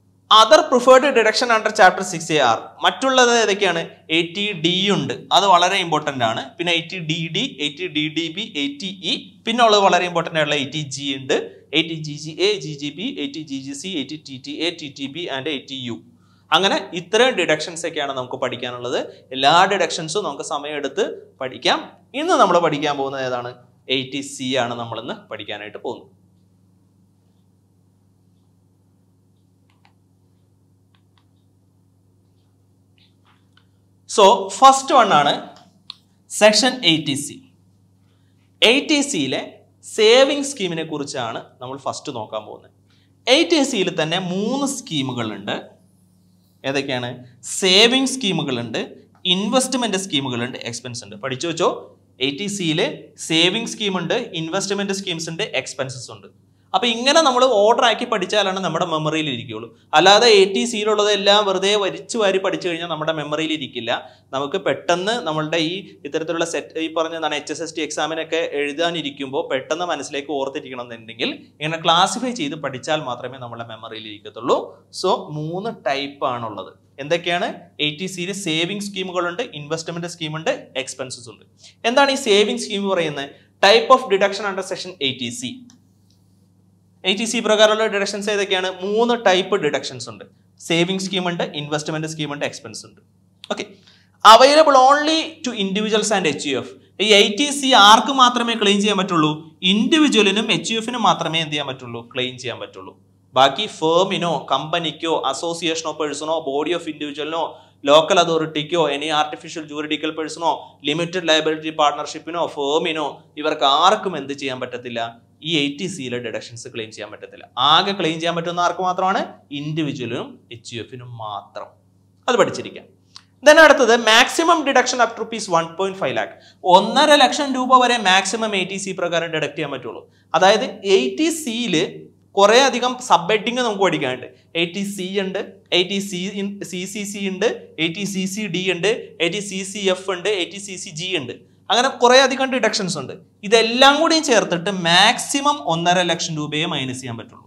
other preferred deduction under chapter six A are മറ്റുള്ളത് ഏതൊക്കെയാണ് എയ്റ്റി ഡി ഉണ്ട് അത് വളരെ ഇമ്പോർട്ടൻ്റ് ആണ് പിന്നെ eighty D D eighty D D B eighty E പിന്നെ ഉള്ളത് വളരെ ഇമ്പോർട്ടൻ്റ് ആയിട്ടുള്ള എയ്റ്റി ജി ഉണ്ട് eighty G G A G G B eighty G G C eighty T T A T T B and eighty U അങ്ങനെ ഇത്രയും ഡിഡക്ഷൻസ് ഒക്കെയാണ് നമുക്ക് പഠിക്കാനുള്ളത് എല്ലാ ഡിഡക്ഷൻസും നമുക്ക് സമയമെടുത്ത് പഠിക്കാം ഇന്ന് നമ്മൾ പഠിക്കാൻ പോകുന്നത് ഏതാണ് എയ്റ്റി സി ആണ് നമ്മളിന്ന് പഠിക്കാനായിട്ട് പോകുന്നത് സോ ഫസ്റ്റ് വൺ ആണ് സെക്ഷൻ എയ്റ്റി സി എയ്റ്റി സിയിലെ സേവിങ് സ്കീമിനെ കുറിച്ചാണ് നമ്മൾ ഫസ്റ്റ് നോക്കാൻ പോകുന്നത് എയ്റ്റി സിയിൽ തന്നെ മൂന്ന് സ്കീമുകളുണ്ട് ഏതൊക്കെയാണ് സേവിങ് സ്കീമുകളുണ്ട് ഇൻവെസ്റ്റ്മെന്റ് സ്കീമുകളുണ്ട് എക്സ്പെൻസ് ഉണ്ട് പഠിച്ചു വെച്ചോ എയ്റ്റി സിയിൽ സേവിങ് സ്കീമുണ്ട് ഇൻവെസ്റ്റ്മെന്റ് സ്കീംസ് ഉണ്ട് എക്സ്പെൻസസ് ഉണ്ട് അപ്പൊ ഇങ്ങനെ നമ്മൾ ഓർഡർ ആക്കി പഠിച്ചാലാണ് നമ്മുടെ മെമ്മറിയിൽ ഇരിക്കുകയുള്ളൂ അല്ലാതെ എ ടി സിയിലുള്ളത് എല്ലാം വെറുതെ വരിച്ചു വാരി പഠിച്ചു കഴിഞ്ഞാൽ നമ്മുടെ മെമ്മറിയിൽ ഇരിക്കില്ല നമുക്ക് പെട്ടെന്ന് നമ്മളുടെ ഈ ഇത്തരത്തിലുള്ള സെറ്റ് ഈ പറഞ്ഞ എന്താണ് എച്ച് എസ് എസ് ടി എക്സാമിനൊക്കെ എഴുതാനിരിക്കുമ്പോൾ പെട്ടെന്ന് മനസ്സിലേക്ക് ഓർത്തിരിക്കണം എന്നുണ്ടെങ്കിൽ ഇങ്ങനെ ക്ലാസിഫൈ ചെയ്ത് പഠിച്ചാൽ മാത്രമേ നമ്മുടെ മെമ്മറിയിൽ ഇരിക്കത്തുള്ളൂ സോ മൂന്ന് ടൈപ്പ് ആണുള്ളത് എന്തൊക്കെയാണ് എ ടി സിയിൽ സേവിങ് സ്കീമുകളുണ്ട് ഇൻവെസ്റ്റ്മെന്റ് സ്കീമുണ്ട് എക്സ്പെൻസസ് ഉണ്ട് എന്താണ് ഈ സേവിങ് സ്കീം പറയുന്നത് type of deduction under section eighty C eighty C പ്രകാരമുള്ള ഡിഡക്ഷൻസ് ഏതൊക്കെയാണ് മൂന്ന് ടൈപ്പ് ഡിഡക്ഷൻസ് ഉണ്ട് സേവിങ് സ്കീം ഉണ്ട് ഇൻവെസ്റ്റ്മെന്റ് സ്കീം ഉണ്ട് എക്സ്പെൻസ് ഉണ്ട് okay available only to individuals and H U F ഈ എ ടി സി ആർക്ക് മാത്രമേ ക്ലെയിം ചെയ്യാൻ പറ്റുള്ളൂ ഇൻഡിവിജ്വലിനും എച്ച് യു എഫിനും മാത്രമേ എന്ത് ചെയ്യാൻ പറ്റുള്ളൂ ക്ലെയിം ചെയ്യാൻ പറ്റുള്ളൂ ബാക്കി ഫേമിനോ കമ്പനിക്കോ അസോസിയേഷനോ പേഴ്സണോ ബോഡി ഓഫ് ഇൻഡിവിജ്വലിനോ ലോക്കൽ അതോറിറ്റിക്കോ എനി ആർട്ടിഫിഷ്യൽ ജൂറിഡിക്കൽ പേഴ്സണോ ലിമിറ്റഡ് ലയബിലിറ്റി പാർട്ണർഷിപ്പിനോ ഫേമിനോ ഇവർക്ക് ആർക്കും എന്ത് ചെയ്യാൻ പറ്റത്തില്ല ഈ എയ്റ്റി സിയിലെ ഡിഡക്ഷൻസ് ക്ലെയിം ചെയ്യാൻ പറ്റത്തില്ല ആകെ ക്ലെയിം ചെയ്യാൻ പറ്റുന്ന ആർക്ക് മാത്രമാണ് ഇൻഡിവിജ്വലിനും എച്ച് യു എഫിനും മാത്രം അത് പഠിച്ചിരിക്കാം ദെൻ അടുത്തത് maximum deduction up rupees one point five lakh ഒന്നര ലക്ഷം രൂപ വരെ മാക്സിമം എ ടി സി പ്രകാരം ഡിഡക്ട് ചെയ്യാൻ പറ്റുള്ളൂ അതായത് എയ്റ്റി സിയിൽ കുറേ അധികം സബ് ഹെഡിങ് നമുക്ക് പഠിക്കാനുണ്ട് എയ്റ്റി സി ഉണ്ട് eighty C C C C ഉണ്ട് എയ്റ്റി സി സി ഡി ഉണ്ട് എയ്റ്റി സി സി എഫ് ഉണ്ട് എയ്റ്റി സി സി ജി ഉണ്ട് അങ്ങനെ കുറേ അധികം ഡിഡക്ഷൻസ് ഉണ്ട് ഇതെല്ലാം കൂടിയും ചേർത്തിട്ട് മാക്സിമം ഒന്നര ലക്ഷം രൂപയെ മൈനസ് ചെയ്യാൻ പറ്റുള്ളൂ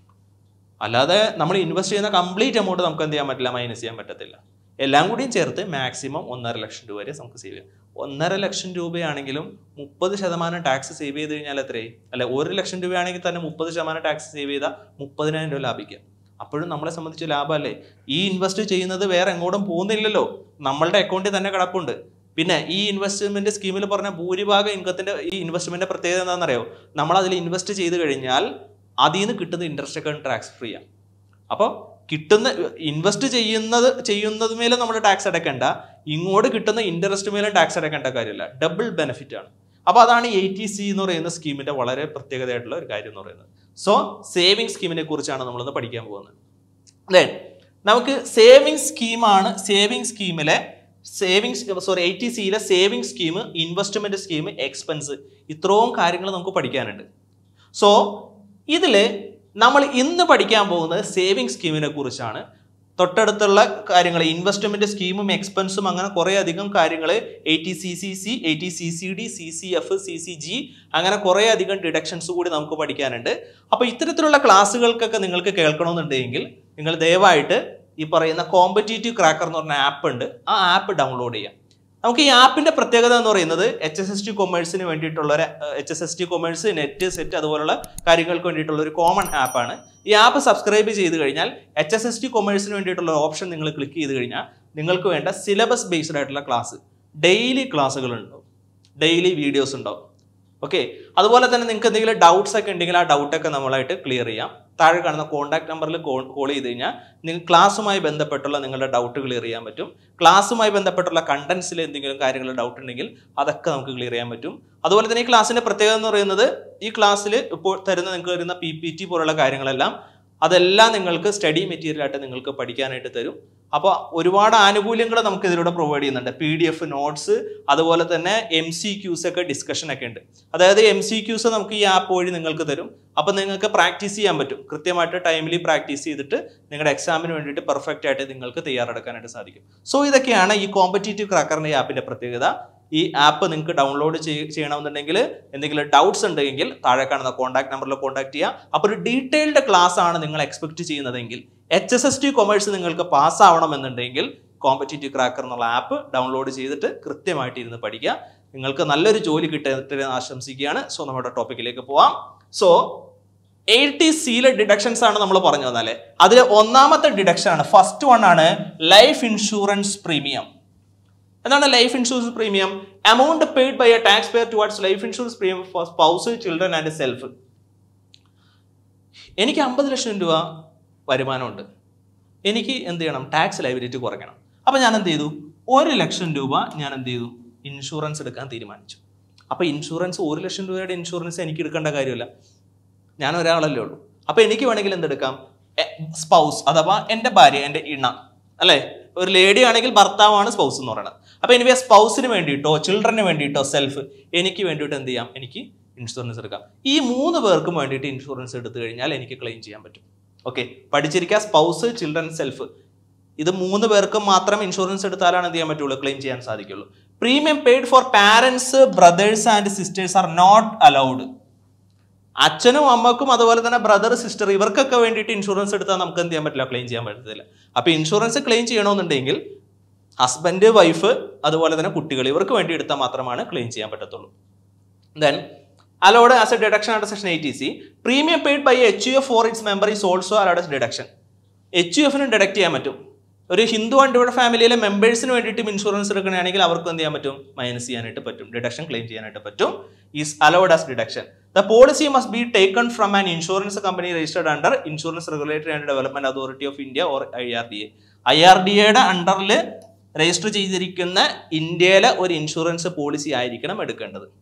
അല്ലാതെ നമ്മൾ ഇൻവെസ്റ്റ് ചെയ്യുന്ന കംപ്ലീറ്റ് എമൗണ്ട് നമുക്ക് എന്ത് ചെയ്യാൻ പറ്റില്ല മൈനസ് ചെയ്യാൻ പറ്റത്തില്ല എല്ലാം കൂടിയും ചേർത്ത് മാക്സിമം ഒന്നര ലക്ഷം രൂപ വരെ നമുക്ക് സേവ് ചെയ്യാം ഒന്നര ലക്ഷം രൂപയാണെങ്കിലും മുപ്പത് ശതമാനം ടാക്സ് സേവ് ചെയ്ത് കഴിഞ്ഞാൽ എത്രയായി അല്ലെ ഒരു ലക്ഷം രൂപയാണെങ്കിൽ തന്നെ മുപ്പത് ശതമാനം ടാക്സ് സേവ് ചെയ്താൽ മുപ്പതിനായിരം രൂപ ലാഭിക്കാം അപ്പോഴും നമ്മളെ സംബന്ധിച്ച് ലാഭമല്ലേ ഈ ഇൻവെസ്റ്റ് ചെയ്യുന്നത് വേറെ എങ്ങോട്ടും പോകുന്നില്ലല്ലോ നമ്മളുടെ അക്കൗണ്ടിൽ തന്നെ കിടപ്പുണ്ട് പിന്നെ ഈ ഇൻവെസ്റ്റ്മെന്റ് സ്കീമിൽ പറഞ്ഞ ഭൂരിഭാഗം ഇൻകത്തിന്റെ ഈ ഇൻവെസ്റ്റ്മെന്റിന്റെ പ്രത്യേകത എന്താണെന്നറിയോ നമ്മൾ അതിൽ ഇൻവെസ്റ്റ് ചെയ്ത് കഴിഞ്ഞാൽ അതിൽ നിന്ന് കിട്ടുന്ന ഇൻട്രസ്റ്റ് ഒക്കെ ടാക്സ് ഫ്രീ ആണ് അപ്പോൾ കിട്ടുന്ന ഇൻവെസ്റ്റ് ചെയ്യുന്നത് ചെയ്യുന്നത് മേലെ നമ്മൾ ടാക്സ് അടയ്ക്കേണ്ട ഇങ്ങോട്ട് കിട്ടുന്ന ഇൻട്രസ്റ്റ് മേലും ടാക്സ് അടയ്ക്കേണ്ട കാര്യമില്ല ഡബിൾ ബെനിഫിറ്റ് ആണ് അപ്പോൾ അതാണ് എ ടി സി എന്ന് പറയുന്ന സ്കീമിന്റെ വളരെ പ്രത്യേകതയായിട്ടുള്ള ഒരു കാര്യം എന്ന് പറയുന്നത് സോ സേവിങ് സ്കീമിനെ കുറിച്ചാണ് നമ്മളിന്ന് പഠിക്കാൻ പോകുന്നത് ദെൻ നമുക്ക് സേവിങ് സ്കീമാണ് സേവിങ് സ്കീമിലെ സേവിങ്സ് സോറി എ ടി സിയിലെ saving scheme investment scheme expense ഇത്രയും കാര്യങ്ങൾ നമുക്ക് പഠിക്കാനുണ്ട് സോ ഇതിൽ നമ്മൾ ഇന്ന് പഠിക്കാൻ പോകുന്നത് സേവിങ് സ്കീമിനെ കുറിച്ചാണ് തൊട്ടടുത്തുള്ള കാര്യങ്ങൾ ഇൻവെസ്റ്റ്മെന്റ് സ്കീമും എക്സ്പെൻസും അങ്ങനെ കുറേ അധികം കാര്യങ്ങൾ eighty C C C eighty C C D C C F C C G അങ്ങനെ കുറേ അധികം ഡിഡക്ഷൻസ് കൂടി നമുക്ക് പഠിക്കാനുണ്ട് അപ്പോൾ ഇത്തരത്തിലുള്ള ക്ലാസ്സുകൾക്കൊക്കെ നിങ്ങൾക്ക് കേൾക്കണമെന്നുണ്ടെങ്കിൽ നിങ്ങൾ ദയവായിട്ട് ഈ പറയുന്ന കോമ്പറ്റേറ്റീവ് ക്രാക്കർ എന്ന് പറഞ്ഞ ആപ്പ് ഉണ്ട് ആ ആപ്പ് ഡൗൺലോഡ് ചെയ്യാം നമുക്ക് ഈ ആപ്പിന്റെ പ്രത്യേകത എന്ന് പറയുന്നത് എച്ച് എസ് എസ് ടി കൊമേഴ്സിന് വേണ്ടിയിട്ടുള്ള ഒരു H S S T commerce net set അതുപോലുള്ള കാര്യങ്ങൾക്ക് വേണ്ടിയിട്ടുള്ള ഒരു കോമൺ ആപ്പാണ് ഈ ആപ്പ് സബ്സ്ക്രൈബ് ചെയ്ത് കഴിഞ്ഞാൽ എച്ച് എസ് എസ് ടി കൊമേഴ്സിന് വേണ്ടിയിട്ടുള്ള ഓപ്ഷൻ നിങ്ങൾ ക്ലിക്ക് ചെയ്ത് കഴിഞ്ഞാൽ നിങ്ങൾക്ക് വേണ്ട സിലബസ് ബേസ്ഡ് ആയിട്ടുള്ള ക്ലാസ് ഡെയിലി ക്ലാസ്സുകൾ ഉണ്ടാവും ഡെയിലി വീഡിയോസ് ഉണ്ടാവും ഓക്കെ അതുപോലെ തന്നെ നിങ്ങൾക്ക് എന്തെങ്കിലും ഡൗട്ട്സ് ഒക്കെ ഉണ്ടെങ്കിൽ ആ ഡൗട്ടൊക്കെ നമ്മളായിട്ട് ക്ലിയർ ചെയ്യാം താഴെ കാണുന്ന കോൺടാക്ട് നമ്പറിൽ കോൾ ചെയ്ത് കഴിഞ്ഞാൽ നിങ്ങൾ ക്ലാസ്സുമായി ബന്ധപ്പെട്ടുള്ള നിങ്ങളുടെ ഡൗട്ട് ക്ലിയർ ചെയ്യാൻ പറ്റും ക്ലാസ്സുമായി ബന്ധപ്പെട്ടുള്ള കണ്ടന്റ്സിൽ എന്തെങ്കിലും കാര്യങ്ങൾ ഡൗട്ട് ഉണ്ടെങ്കിൽ അതൊക്കെ നമുക്ക് ക്ലിയർ ചെയ്യാൻ പറ്റും അതുപോലെ തന്നെ ഈ ക്ലാസ്സിന്റെ പ്രത്യേകത എന്ന് പറയുന്നത് ഈ ക്ലാസ്സിൽ ഇപ്പോൾ തരുന്ന നിങ്ങൾക്ക് വരുന്ന പി പി ടി പോലുള്ള കാര്യങ്ങളെല്ലാം അതെല്ലാം നിങ്ങൾക്ക് സ്റ്റഡി മെറ്റീരിയൽ ആയിട്ട് നിങ്ങൾക്ക് പഠിക്കാനായിട്ട് തരും അപ്പോൾ ഒരുപാട് ആനുകൂല്യങ്ങൾ നമുക്ക് ഇതിലൂടെ പ്രൊവൈഡ് ചെയ്യുന്നുണ്ട് പി ഡി എഫ് നോട്ട്സ് അതുപോലെ തന്നെ എം സി ക്യൂസ് ഒക്കെ ഡിസ്കഷൻ ഒക്കെ ഉണ്ട് അതായത് എം സി ക്യൂസ് നമുക്ക് ഈ ആപ്പ് വഴി നിങ്ങൾക്ക് തരും അപ്പോൾ നിങ്ങൾക്ക് പ്രാക്ടീസ് ചെയ്യാൻ പറ്റും കൃത്യമായിട്ട് ടൈമിലി പ്രാക്ടീസ് ചെയ്തിട്ട് നിങ്ങളുടെ എക്സാമിന് വേണ്ടിയിട്ട് പെർഫെക്റ്റ് ആയിട്ട് നിങ്ങൾക്ക് തയ്യാറെടുക്കാനായിട്ട് സാധിക്കും സോ ഇതൊക്കെയാണ് ഈ കോമ്പറ്റേറ്റീവ് ക്രാക്കറിന്റെ ഈ ആപ്പിന്റെ പ്രത്യേകത ഈ ആപ്പ് നിങ്ങൾക്ക് ഡൗൺലോഡ് ചെയ്യണമെന്നുണ്ടെങ്കിൽ എന്തെങ്കിലും ഡൗട്ട്സ് ഉണ്ടെങ്കിൽ താഴെ കാണുന്ന കോൺടാക്ട് നമ്പറിൽ കോൺടാക്ട് ചെയ്യുക അപ്പോൾ ഒരു ഡീറ്റെയിൽഡ് ക്ലാസ് ആണ് നിങ്ങൾ എക്സ്പെക്ട് ചെയ്യുന്നതെങ്കിൽ H S S T commerce നിങ്ങൾക്ക് പാസ് ആവണമെന്നുണ്ടെങ്കിൽ കോമ്പറ്റേറ്റീവ് ക്രാക്കർ എന്നുള്ള ആപ്പ് ഡൗൺലോഡ് ചെയ്തിട്ട് കൃത്യമായിട്ട് ഇരുന്ന് പഠിക്കുക നിങ്ങൾക്ക് നല്ലൊരു ജോലി കിട്ടട്ടെ എന്ന് ആശംസിക്കുകയാണ് സോ നമ്മുടെ ടോപ്പിക്കിലേക്ക് പോവാം സോ എ ടി സിയിലെ ഡിഡക്ഷൻസ് ആണ് നമ്മൾ പറഞ്ഞു തന്നാലേ അതിൽ ഒന്നാമത്തെ ഡിഡക്ഷൻ ആണ് ഫസ്റ്റ് വൺ ആണ് ലൈഫ് ഇൻഷുറൻസ് പ്രീമിയം എന്താണ് life insurance premium amount paid by a tax payer towards life insurance premium for spouse children and self എനിക്ക് അമ്പത് ലക്ഷം രൂപ വരുമാനമുണ്ട് എനിക്ക് എന്ത് ചെയ്യണം ടാക്സ് ലൈബിലിറ്റി കുറയ്ക്കണം അപ്പം ഞാൻ എന്ത് ചെയ്തു ഒരു ലക്ഷം രൂപ ഞാൻ എന്ത് ചെയ്തു ഇൻഷുറൻസ് എടുക്കാൻ തീരുമാനിച്ചു അപ്പോൾ ഇൻഷുറൻസ് ഒരു ലക്ഷം രൂപയുടെ ഇൻഷുറൻസ് എനിക്ക് എടുക്കേണ്ട കാര്യമില്ല ഞാൻ ഒരാളല്ലേ ഉള്ളൂ അപ്പോൾ എനിക്ക് വേണമെങ്കിൽ എന്തെടുക്കാം സ്പൗസ് അഥവാ എൻ്റെ ഭാര്യ എൻ്റെ ഇണ അല്ലേ ഒരു ലേഡി ആണെങ്കിൽ ഭർത്താവാണ് സ്പൗസ് എന്ന് പറയുന്നത് അപ്പോൾ എനിവേ സ്പൗസിന് വേണ്ടിയിട്ടോ ചിൽഡ്രന് വേണ്ടിയിട്ടോ സെൽഫ് എനിക്ക് വേണ്ടിയിട്ട് എന്ത് ചെയ്യാം എനിക്ക് ഇൻഷുറൻസ് എടുക്കാം ഈ മൂന്ന് പേർക്കും വേണ്ടിയിട്ട് ഇൻഷുറൻസ് എടുത്തു കഴിഞ്ഞാൽ എനിക്ക് ക്ലെയിം ചെയ്യാൻ പറ്റും ഓക്കെ പഠിച്ചിരിക്കുക സ്പൗസ് ചിൽഡ്രൻ സെൽഫ് ഇത് മൂന്ന് പേർക്കും മാത്രം ഇൻഷുറൻസ് എടുത്താലാണ് എന്ത് ചെയ്യാൻ പറ്റുള്ളൂ ക്ലെയിം ചെയ്യാൻ സാധിക്കുള്ളൂ premium paid for parents brothers and sisters are not allowed അച്ഛനും അമ്മക്കും അതുപോലെ തന്നെ ബ്രദർ സിസ്റ്റർ ഇവർക്കൊക്കെ വേണ്ടിയിട്ട് ഇൻഷുറൻസ് എടുത്താൽ നമുക്ക് എന്ത് ചെയ്യാൻ പറ്റില്ല ക്ലെയിം ചെയ്യാൻ പറ്റത്തില്ല അപ്പോൾ ഇൻഷുറൻസ് ക്ലെയിം ചെയ്യണമെന്നുണ്ടെങ്കിൽ ഹസ്ബൻഡ് വൈഫ് അതുപോലെ തന്നെ കുട്ടികൾ ഇവർക്ക് വേണ്ടി എടുത്താൽ മാത്രമാണ് ക്ലെയിം ചെയ്യാൻ പറ്റത്തുള്ളൂ then allowed as a deduction under section eighty C premium paid by H U F for its member is also allowed as deduction H U എഫിന് ഡിഡക്ട് ചെയ്യാൻ പറ്റും ഒരു ഹിന്ദു അണ്ടിയുടെ ഫാമിലിയിലെ മെമ്പേഴ്സിന് വേണ്ടിയിട്ടും ഇൻഷുറൻസ് എടുക്കണമെങ്കിൽ അവർക്ക് എന്ത് ചെയ്യാൻ പറ്റും മൈനസ് ചെയ്യാനായിട്ട് പറ്റും ഡിഡക്ഷൻ ക്ലെയിം ചെയ്യാനായിട്ട് പറ്റും is allowed as deduction the policy must be taken from an insurance company registered under insurance regulatory and development authority of India or I R D A I R D എയുടെ അണ്ടറിൽ രജിസ്റ്റർ ചെയ്തിരിക്കുന്ന ഇന്ത്യയിലെ ഒരു ഇൻഷുറൻസ് പോളിസി ആയിരിക്കണം എടുക്കേണ്ടത്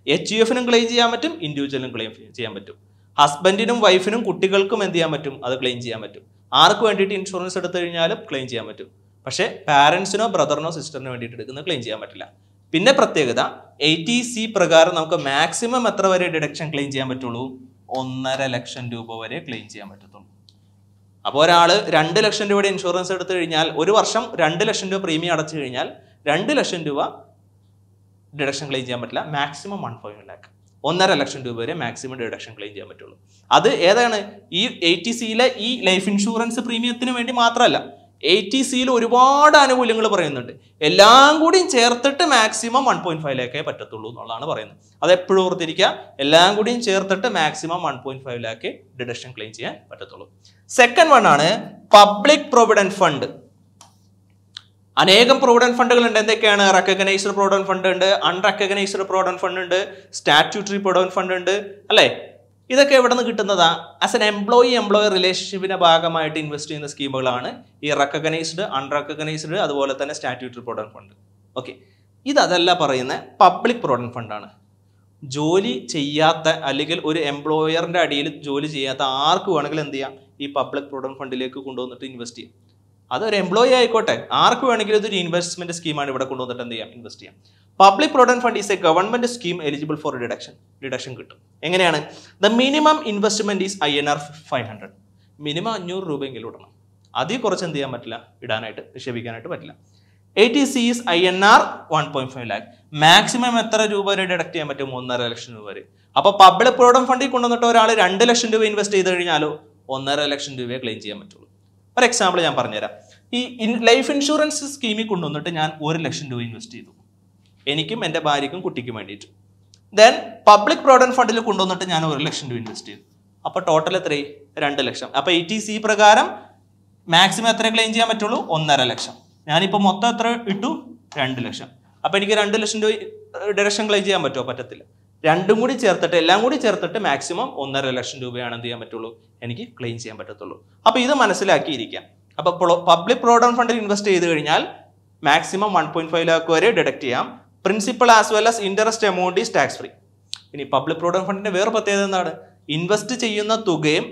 എച്ച് യു എഫിനും ക്ലെയിം ചെയ്യാൻ പറ്റും ഇൻഡിവിജ്വലിനും ക്ലെയിം ചെയ്യാൻ പറ്റും ഹസ്ബൻഡിനും വൈഫിനും കുട്ടികൾക്കും എന്ത് ചെയ്യാൻ പറ്റും അത് ക്ലെയിം ചെയ്യാൻ പറ്റും ആർക്ക് വേണ്ടിയിട്ട് ഇൻഷുറൻസ് എടുത്തു കഴിഞ്ഞാലും ക്ലെയിം ചെയ്യാൻ പറ്റും പക്ഷേ പാരൻസിനോ ബ്രദറിനോ സിസ്റ്ററിനോ വേണ്ടിയിട്ട് എടുക്കുന്നത് ക്ലെയിം ചെയ്യാൻ പറ്റില്ല പിന്നെ പ്രത്യേകത എയ്റ്റി സി പ്രകാരം നമുക്ക് മാക്സിമം എത്ര വരെ ഡിഡക്ഷൻ ക്ലെയിം ചെയ്യാൻ പറ്റുള്ളൂ ഒന്നര ലക്ഷം രൂപ വരെ ക്ലെയിം ചെയ്യാൻ പറ്റത്തുള്ളൂ അപ്പോൾ ഒരാൾ രണ്ട് ലക്ഷം രൂപയുടെ ഇൻഷുറൻസ് എടുത്തു കഴിഞ്ഞാൽ ഒരു വർഷം രണ്ട് ലക്ഷം രൂപ പ്രീമിയം അടച്ചു കഴിഞ്ഞാൽ രണ്ട് ലക്ഷം രൂപ ഡിഡക്ഷൻ ക്ലെയിം ചെയ്യാൻ പറ്റില്ല മാക്സിമം വൺ പോയിന്റ് ലാക്ക് ഒന്നര ലക്ഷം രൂപ വരെ മാക്സിമം ഡിഡക്ഷൻ ക്ലെയിം ചെയ്യാൻ പറ്റുള്ളൂ അത് ഏതാണ് ഈ എയ്റ്റി സിയിലെ ഈ ലൈഫ് ഇൻഷുറൻസ് പ്രീമിയത്തിന് വേണ്ടി മാത്രമല്ല എയ്റ്റി സിയിൽ ഒരുപാട് ആനുകൂല്യങ്ങൾ പറയുന്നുണ്ട് എല്ലാം കൂടിയും ചേർത്തിട്ട് മാക്സിമം വൺ പോയിന്റ് ഫൈവ് ലാക്കേ പറ്റത്തുള്ളൂ എന്നുള്ളതാണ് പറയുന്നത് അത് എപ്പോഴും ഓർത്തിരിക്കുക എല്ലാം കൂടിയും ചേർത്തിട്ട് മാക്സിമം വൺ പോയിന്റ് ഫൈവ് ലാക്കേ ഡിഡക്ഷൻ ക്ലെയിം ചെയ്യാൻ പറ്റത്തുള്ളൂ സെക്കൻഡ് വൺ ആണ് പബ്ലിക് പ്രൊവിഡന്റ് ഫണ്ട് അനേകം പ്രൊവിഡന്റ് ഫണ്ടുകൾ ഉണ്ട് എന്തൊക്കെയാണ് റെക്കഗ്നൈസ്ഡ് പ്രൊവിഡന്റ് ഫണ്ട് ഉണ്ട് അൺറെക്കഗ്നൈസ്ഡ് പ്രൊവിഡന്റ് ഫണ്ട് ഉണ്ട് സ്റ്റാറ്റ്യൂട്ടറി പ്രൊവിഡന്റ് ഫണ്ട് ഉണ്ട് അല്ലേ ഇതൊക്കെ എവിടെ നിന്ന് കിട്ടുന്നതാ ആസ് എൻ എംപ്ലോയി എംപ്ലോയർ റിലേഷൻഷിപ്പിന്റെ ഭാഗമായിട്ട് ഇൻവെസ്റ്റ് ചെയ്യുന്ന സ്കീമുകളാണ് ഈ റെക്കഗ്നൈസ്ഡ് അൺറെക്കഗ്നൈസ്ഡ് അതുപോലെ തന്നെ സ്റ്റാറ്റ്യൂട്ടറി പ്രൊവിഡന്റ് ഫണ്ട് ഓക്കെ ഇത് അതല്ല പറയുന്ന പബ്ലിക് പ്രൊവിഡന്റ് ഫണ്ടാണ് ജോലി ചെയ്യാത്ത അല്ലെങ്കിൽ ഒരു എംപ്ലോയറിന്റെ അടിയിൽ ജോലി ചെയ്യാത്ത ആർക്ക് വേണമെങ്കിലും എന്ത് ചെയ്യാം ഈ പബ്ലിക് പ്രൊവിഡന്റ് ഫണ്ടിലേക്ക് കൊണ്ടുവന്നിട്ട് ഇൻവെസ്റ്റ് ചെയ്യാം അതൊരു എംപ്ലോയി ആയിക്കോട്ടെ ആർക്ക് വേണമെങ്കിലും ഇതൊരു ഇൻവെസ്റ്റ്മെന്റ് സ്കീമാണ് ഇവിടെ കൊണ്ടുവന്നിട്ട് എന്ത് ചെയ്യാം ഇൻവെസ്റ്റ് ചെയ്യാം public provident fund is a government scheme eligible for deduction deduction കിട്ടും എങ്ങനെയാണ് the minimum investment is I N R five hundred minimum അഞ്ഞൂറ് രൂപയെങ്കിലും ഇടണം അതിൽ കുറച്ച് എന്ത് ചെയ്യാൻ പറ്റില്ല ഇടാനായിട്ട് നിക്ഷേപിക്കാനായിട്ട് പറ്റില്ല eighty C is I N R one point five lakh maximum എത്ര രൂപ വരെ ഡിഡക്ട് ചെയ്യാൻ പറ്റും ഒന്നര ലക്ഷം രൂപ വരെ അപ്പൊ പബ്ലിക് പ്രൊവിഡന്റ് ഫണ്ടിൽ കൊണ്ടുവന്നിട്ട് ഒരാൾ രണ്ട് ലക്ഷം രൂപ ഇൻവെസ്റ്റ് ചെയ്ത് കഴിഞ്ഞാലോ ഒന്നര ലക്ഷം രൂപയെ ക്ലെയിം ചെയ്യാൻ പറ്റുള്ളൂ ഒരു എക്സാമ്പിൾ ഞാൻ പറഞ്ഞുതരാം ഈ ലൈഫ് ഇൻഷുറൻസ് സ്കീമിൽ കൊണ്ടുവന്നിട്ട് ഞാൻ ഒരു ലക്ഷം രൂപ ഇൻവെസ്റ്റ് ചെയ്തു എനിക്കും എൻ്റെ ഭാര്യയ്ക്കും കുട്ടിക്കും വേണ്ടിയിട്ട് ദെൻ പബ്ലിക് പ്രൊവിഡന്റ് ഫണ്ടിൽ കൊണ്ടുവന്നിട്ട് ഞാൻ ഒരു ലക്ഷം രൂപ ഇൻവെസ്റ്റ് ചെയ്തു അപ്പോൾ ടോട്ടൽ എത്രയായി രണ്ട് ലക്ഷം അപ്പോൾ എ ടി സി പ്രകാരം മാക്സിമം എത്ര ക്ലെയിം ചെയ്യാൻ പറ്റുള്ളൂ ഒന്നര ലക്ഷം ഞാനിപ്പോൾ മൊത്തം എത്ര ഇട്ടു രണ്ട് ലക്ഷം അപ്പോൾ എനിക്ക് രണ്ട് ലക്ഷം രൂപ ഡിറക്ഷൻ ക്ലെയിം ചെയ്യാൻ പറ്റുമോ പറ്റത്തില്ല രണ്ടും കൂടി ചേർത്തിട്ട് എല്ലാം കൂടി ചേർത്തിട്ട് മാക്സിമം ഒന്നര ലക്ഷം രൂപയാണ് എന്ത് ചെയ്യാൻ പറ്റുള്ളൂ എനിക്ക് ക്ലെയിം ചെയ്യാൻ പറ്റത്തുള്ളൂ അപ്പോൾ ഇത് മനസ്സിലാക്കിയിരിക്കാം അപ്പോൾ പബ്ലിക് പ്രൊവിഡന്റ് ഫണ്ടിൽ ഇൻവെസ്റ്റ് ചെയ്ത് കഴിഞ്ഞാൽ maximum one point five lakh വരെ ഡിഡക്ട് ചെയ്യാം principal as well as interest amount is tax free ഇനി പബ്ലിക് പ്രൊവിഡന്റ് ഫണ്ടിന്റെ വേറെ പ്രത്യേകത എന്താണ് ഇൻവെസ്റ്റ് ചെയ്യുന്ന തുകയും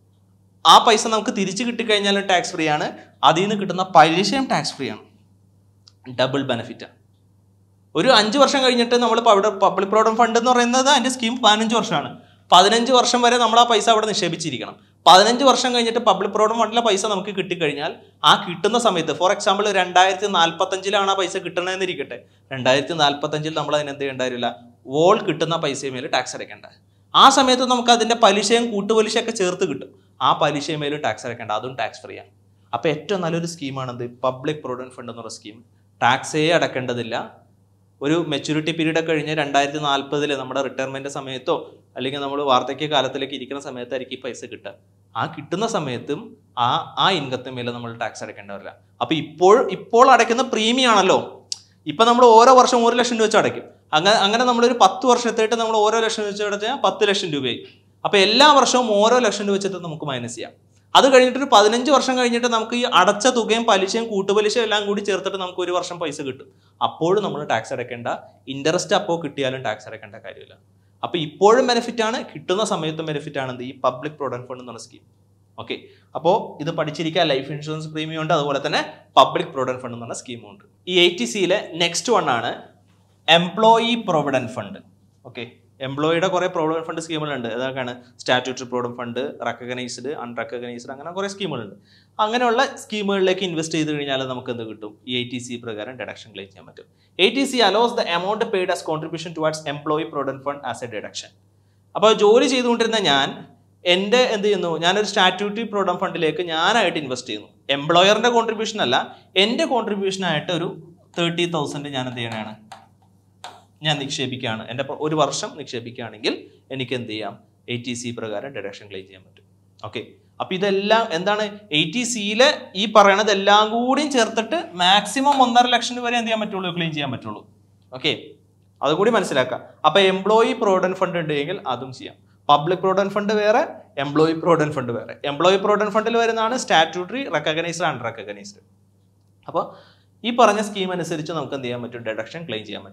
ആ പൈസ നമുക്ക് തിരിച്ചു കിട്ടിക്കഴിഞ്ഞാലും ടാക്സ് ഫ്രീ ആണ് അതിൽ നിന്ന് കിട്ടുന്ന പലിശയും ടാക്സ് ഫ്രീ ആണ് ഡബിൾ ബെനിഫിറ്റ് ഒരു അഞ്ച് വർഷം കഴിഞ്ഞിട്ട് നമ്മൾ അവിടെ പബ്ലിക് പ്രൊവിഡന്റ് ഫണ്ട് എന്ന് പറയുന്നത് അതിന്റെ സ്കീം പതിനഞ്ച് വർഷമാണ് പതിനഞ്ച് വർഷം വരെ നമ്മൾ ആ പൈസ അവിടെ നിക്ഷേപിച്ചിരിക്കണം പതിനഞ്ച് വർഷം കഴിഞ്ഞിട്ട് പബ്ലിക് പ്രൊവിഡന്റ് ഫണ്ടിലെ പൈസ നമുക്ക് കിട്ടിക്കഴിഞ്ഞാൽ ആ കിട്ടുന്ന സമയത്ത് ഫോർ എക്സാമ്പിൾ രണ്ടായിരത്തി നാൽപ്പത്തഞ്ചിലാണ് ആ പൈസ കിട്ടണമെന്നിരിക്കട്ടെ രണ്ടായിരത്തി നാൽപ്പത്തഞ്ചിൽ നമ്മൾ അതിന് എന്ത് ചെയ്യേണ്ടതില്ല വോൾ കിട്ടുന്ന പൈസയും ടാക്സ് അടയ്ക്കേണ്ട ആ സമയത്ത് നമുക്ക് അതിന്റെ പലിശയും കൂട്ടുപലിശയൊക്കെ ചേർത്ത് കിട്ടും ആ പലിശയും ടാക്സ് അടയ്ക്കേണ്ട അതും ടാക്സ് ഫ്രീ ആണ് അപ്പോൾ ഏറ്റവും നല്ലൊരു സ്കീമാണെന്ത് പബ്ലിക് പ്രൊവിഡന്റ് ഫണ്ട് എന്നുള്ള സ്കീം ടാക്സേ അടക്കേണ്ടതില്ല ഒരു മെച്യൂരിറ്റി പീരീഡ് ഒക്കെ കഴിഞ്ഞ് രണ്ടായിരത്തി നാൽപ്പതിൽ നമ്മുടെ റിട്ടയർമെന്റ് സമയത്തോ അല്ലെങ്കിൽ നമ്മൾ വാർദ്ധക്യ കാലത്തിലേക്ക് ഇരിക്കുന്ന സമയത്തായിരിക്കും ഈ പൈസ കിട്ടുക ആ കിട്ടുന്ന സമയത്തും ആ ആ ഇൻകത്തിന് മേലെ നമ്മൾ ടാക്സ് അടയ്ക്കേണ്ടവരില്ല അപ്പൊ ഇപ്പോൾ ഇപ്പോൾ അടയ്ക്കുന്ന പ്രീമിയം ആണല്ലോ ഇപ്പൊ നമ്മൾ ഓരോ വർഷം ഒരു ലക്ഷം രൂപ വെച്ച് അടയ്ക്കും അങ്ങനെ അങ്ങനെ നമ്മളൊരു പത്ത് വർഷത്തേട്ട് നമ്മൾ ഓരോ ലക്ഷം വെച്ച് അടച്ചാൽ പത്ത് ലക്ഷം രൂപയായി അപ്പൊ എല്ലാ വർഷവും ഓരോ ലക്ഷം രൂപ വെച്ചിട്ട് നമുക്ക് മൈനസ് ചെയ്യാം അത് കഴിഞ്ഞിട്ട് ഒരു പതിനഞ്ച് വർഷം കഴിഞ്ഞിട്ട് നമുക്ക് ഈ അടച്ച തുകയും പലിശയും കൂട്ടുപലിശയും എല്ലാം കൂടി ചേർത്തിട്ട് നമുക്ക് ഒരു വർഷം പൈസ കിട്ടും അപ്പോഴും നമ്മൾ ടാക്സ് അടയ്ക്കേണ്ട ഇൻട്രസ്റ്റ് അപ്പോൾ കിട്ടിയാലും ടാക്സ് അടയ്ക്കേണ്ട കാര്യമില്ല അപ്പോൾ ഇപ്പോഴും ബെനിഫിറ്റ് ആണ് കിട്ടുന്ന സമയത്തും ബെനിഫിറ്റ് ആണ് എന്ത് ഈ പബ്ലിക് പ്രൊവിഡന്റ് ഫണ്ട് എന്നുള്ള സ്കീം ഓക്കെ അപ്പോൾ ഇത് പഠിച്ചിരിക്കുക ലൈഫ് ഇൻഷുറൻസ് പ്രീമിയം ഉണ്ട് അതുപോലെ തന്നെ പബ്ലിക് പ്രൊവിഡന്റ് ഫണ്ട് എന്നുള്ള സ്കീമും ഉണ്ട് ഈ എ ടി സിയിലെ നെക്സ്റ്റ് വൺ ആണ് എംപ്ലോയി പ്രൊവിഡന്റ് ഫണ്ട് ഓക്കെ എംപ്ലോയിയുടെ കുറേ പ്രൊവിഡന്റ് ഫണ്ട് സ്കീമുകളുണ്ട് അതൊക്കെയാണ് statutory provident fund recognised unrecognised അങ്ങനെ കുറേ സ്കീമുകളുണ്ട് അങ്ങനെയുള്ള സ്കീമുകളിലേക്ക് ഇൻവെസ്റ്റ് ചെയ്ത് കഴിഞ്ഞാൽ നമുക്ക് എന്ത് കിട്ടും ഈ എ ടി സി പ്രകാരം ഡിഡക്ഷൻ ക്ലെയിം ചെയ്യാൻ പറ്റും eighty C allows the amount paid as contribution towards employee provident fund as a deduction അപ്പോൾ ജോലി ചെയ്തുകൊണ്ടിരുന്ന ഞാൻ എൻ്റെ എന്ത് ചെയ്യുന്നു ഞാനൊരു സ്റ്റാറ്റ്യൂട്ടറി പ്രൊവിഡന്റ് ഫണ്ടിലേക്ക് ഞാനായിട്ട് ഇൻവെസ്റ്റ് ചെയ്യുന്നു എംപ്ലോയറിന്റെ കോൺട്രിബ്യൂഷൻ അല്ല എൻ്റെ കോൺട്രിബ്യൂഷൻ ആയിട്ട് ഒരു തേർട്ടി തൗസൻഡ് ഞാൻ എന്ത് ചെയ്യണതാണ് ഞാൻ നിക്ഷേപിക്കുകയാണ് എൻ്റെ പ്ര- ഒരു വർഷം നിക്ഷേപിക്കുകയാണെങ്കിൽ എനിക്ക് എന്ത് ചെയ്യാം എ ടി സി പ്രകാരം ഡിഡക്ഷൻ ക്ലെയിം ചെയ്യാൻ പറ്റും ഓക്കെ അപ്പൊ ഇതെല്ലാം എന്താണ് എ ടി സിയിലെ ഈ പറയണത് എല്ലാം കൂടിയും ചേർത്തിട്ട് മാക്സിമം ഒന്നര ലക്ഷം രൂപ വരെ എന്ത് ചെയ്യാൻ പറ്റുള്ളൂ ക്ലെയിം ചെയ്യാൻ പറ്റുള്ളൂ ഓക്കെ അതുകൂടി മനസ്സിലാക്കാം അപ്പൊ എംപ്ലോയി പ്രൊവിഡന്റ് ഫണ്ട് ഉണ്ടെങ്കിൽ അതും ചെയ്യാം പബ്ലിക് പ്രൊവിഡന്റ് ഫണ്ട് വേറെ എംപ്ലോയി പ്രൊവിഡന്റ് ഫണ്ട് വേറെ എംപ്ലോയി പ്രൊവിഡന്റ് ഫണ്ടിൽ വരുന്നതാണ് സ്റ്റാറ്റ്യൂട്ടറി റെക്കഗ്നൈസ്ഡ് അൺ റെക്കഗ്നൈസ്ഡ് അപ്പോൾ ഈ പറഞ്ഞ സ്കീം അനുസരിച്ച് നമുക്ക് എന്ത് ചെയ്യാൻ പറ്റും ഡിഡക്ഷൻ ക്ലെയിം ചെയ്യാൻ പറ്റും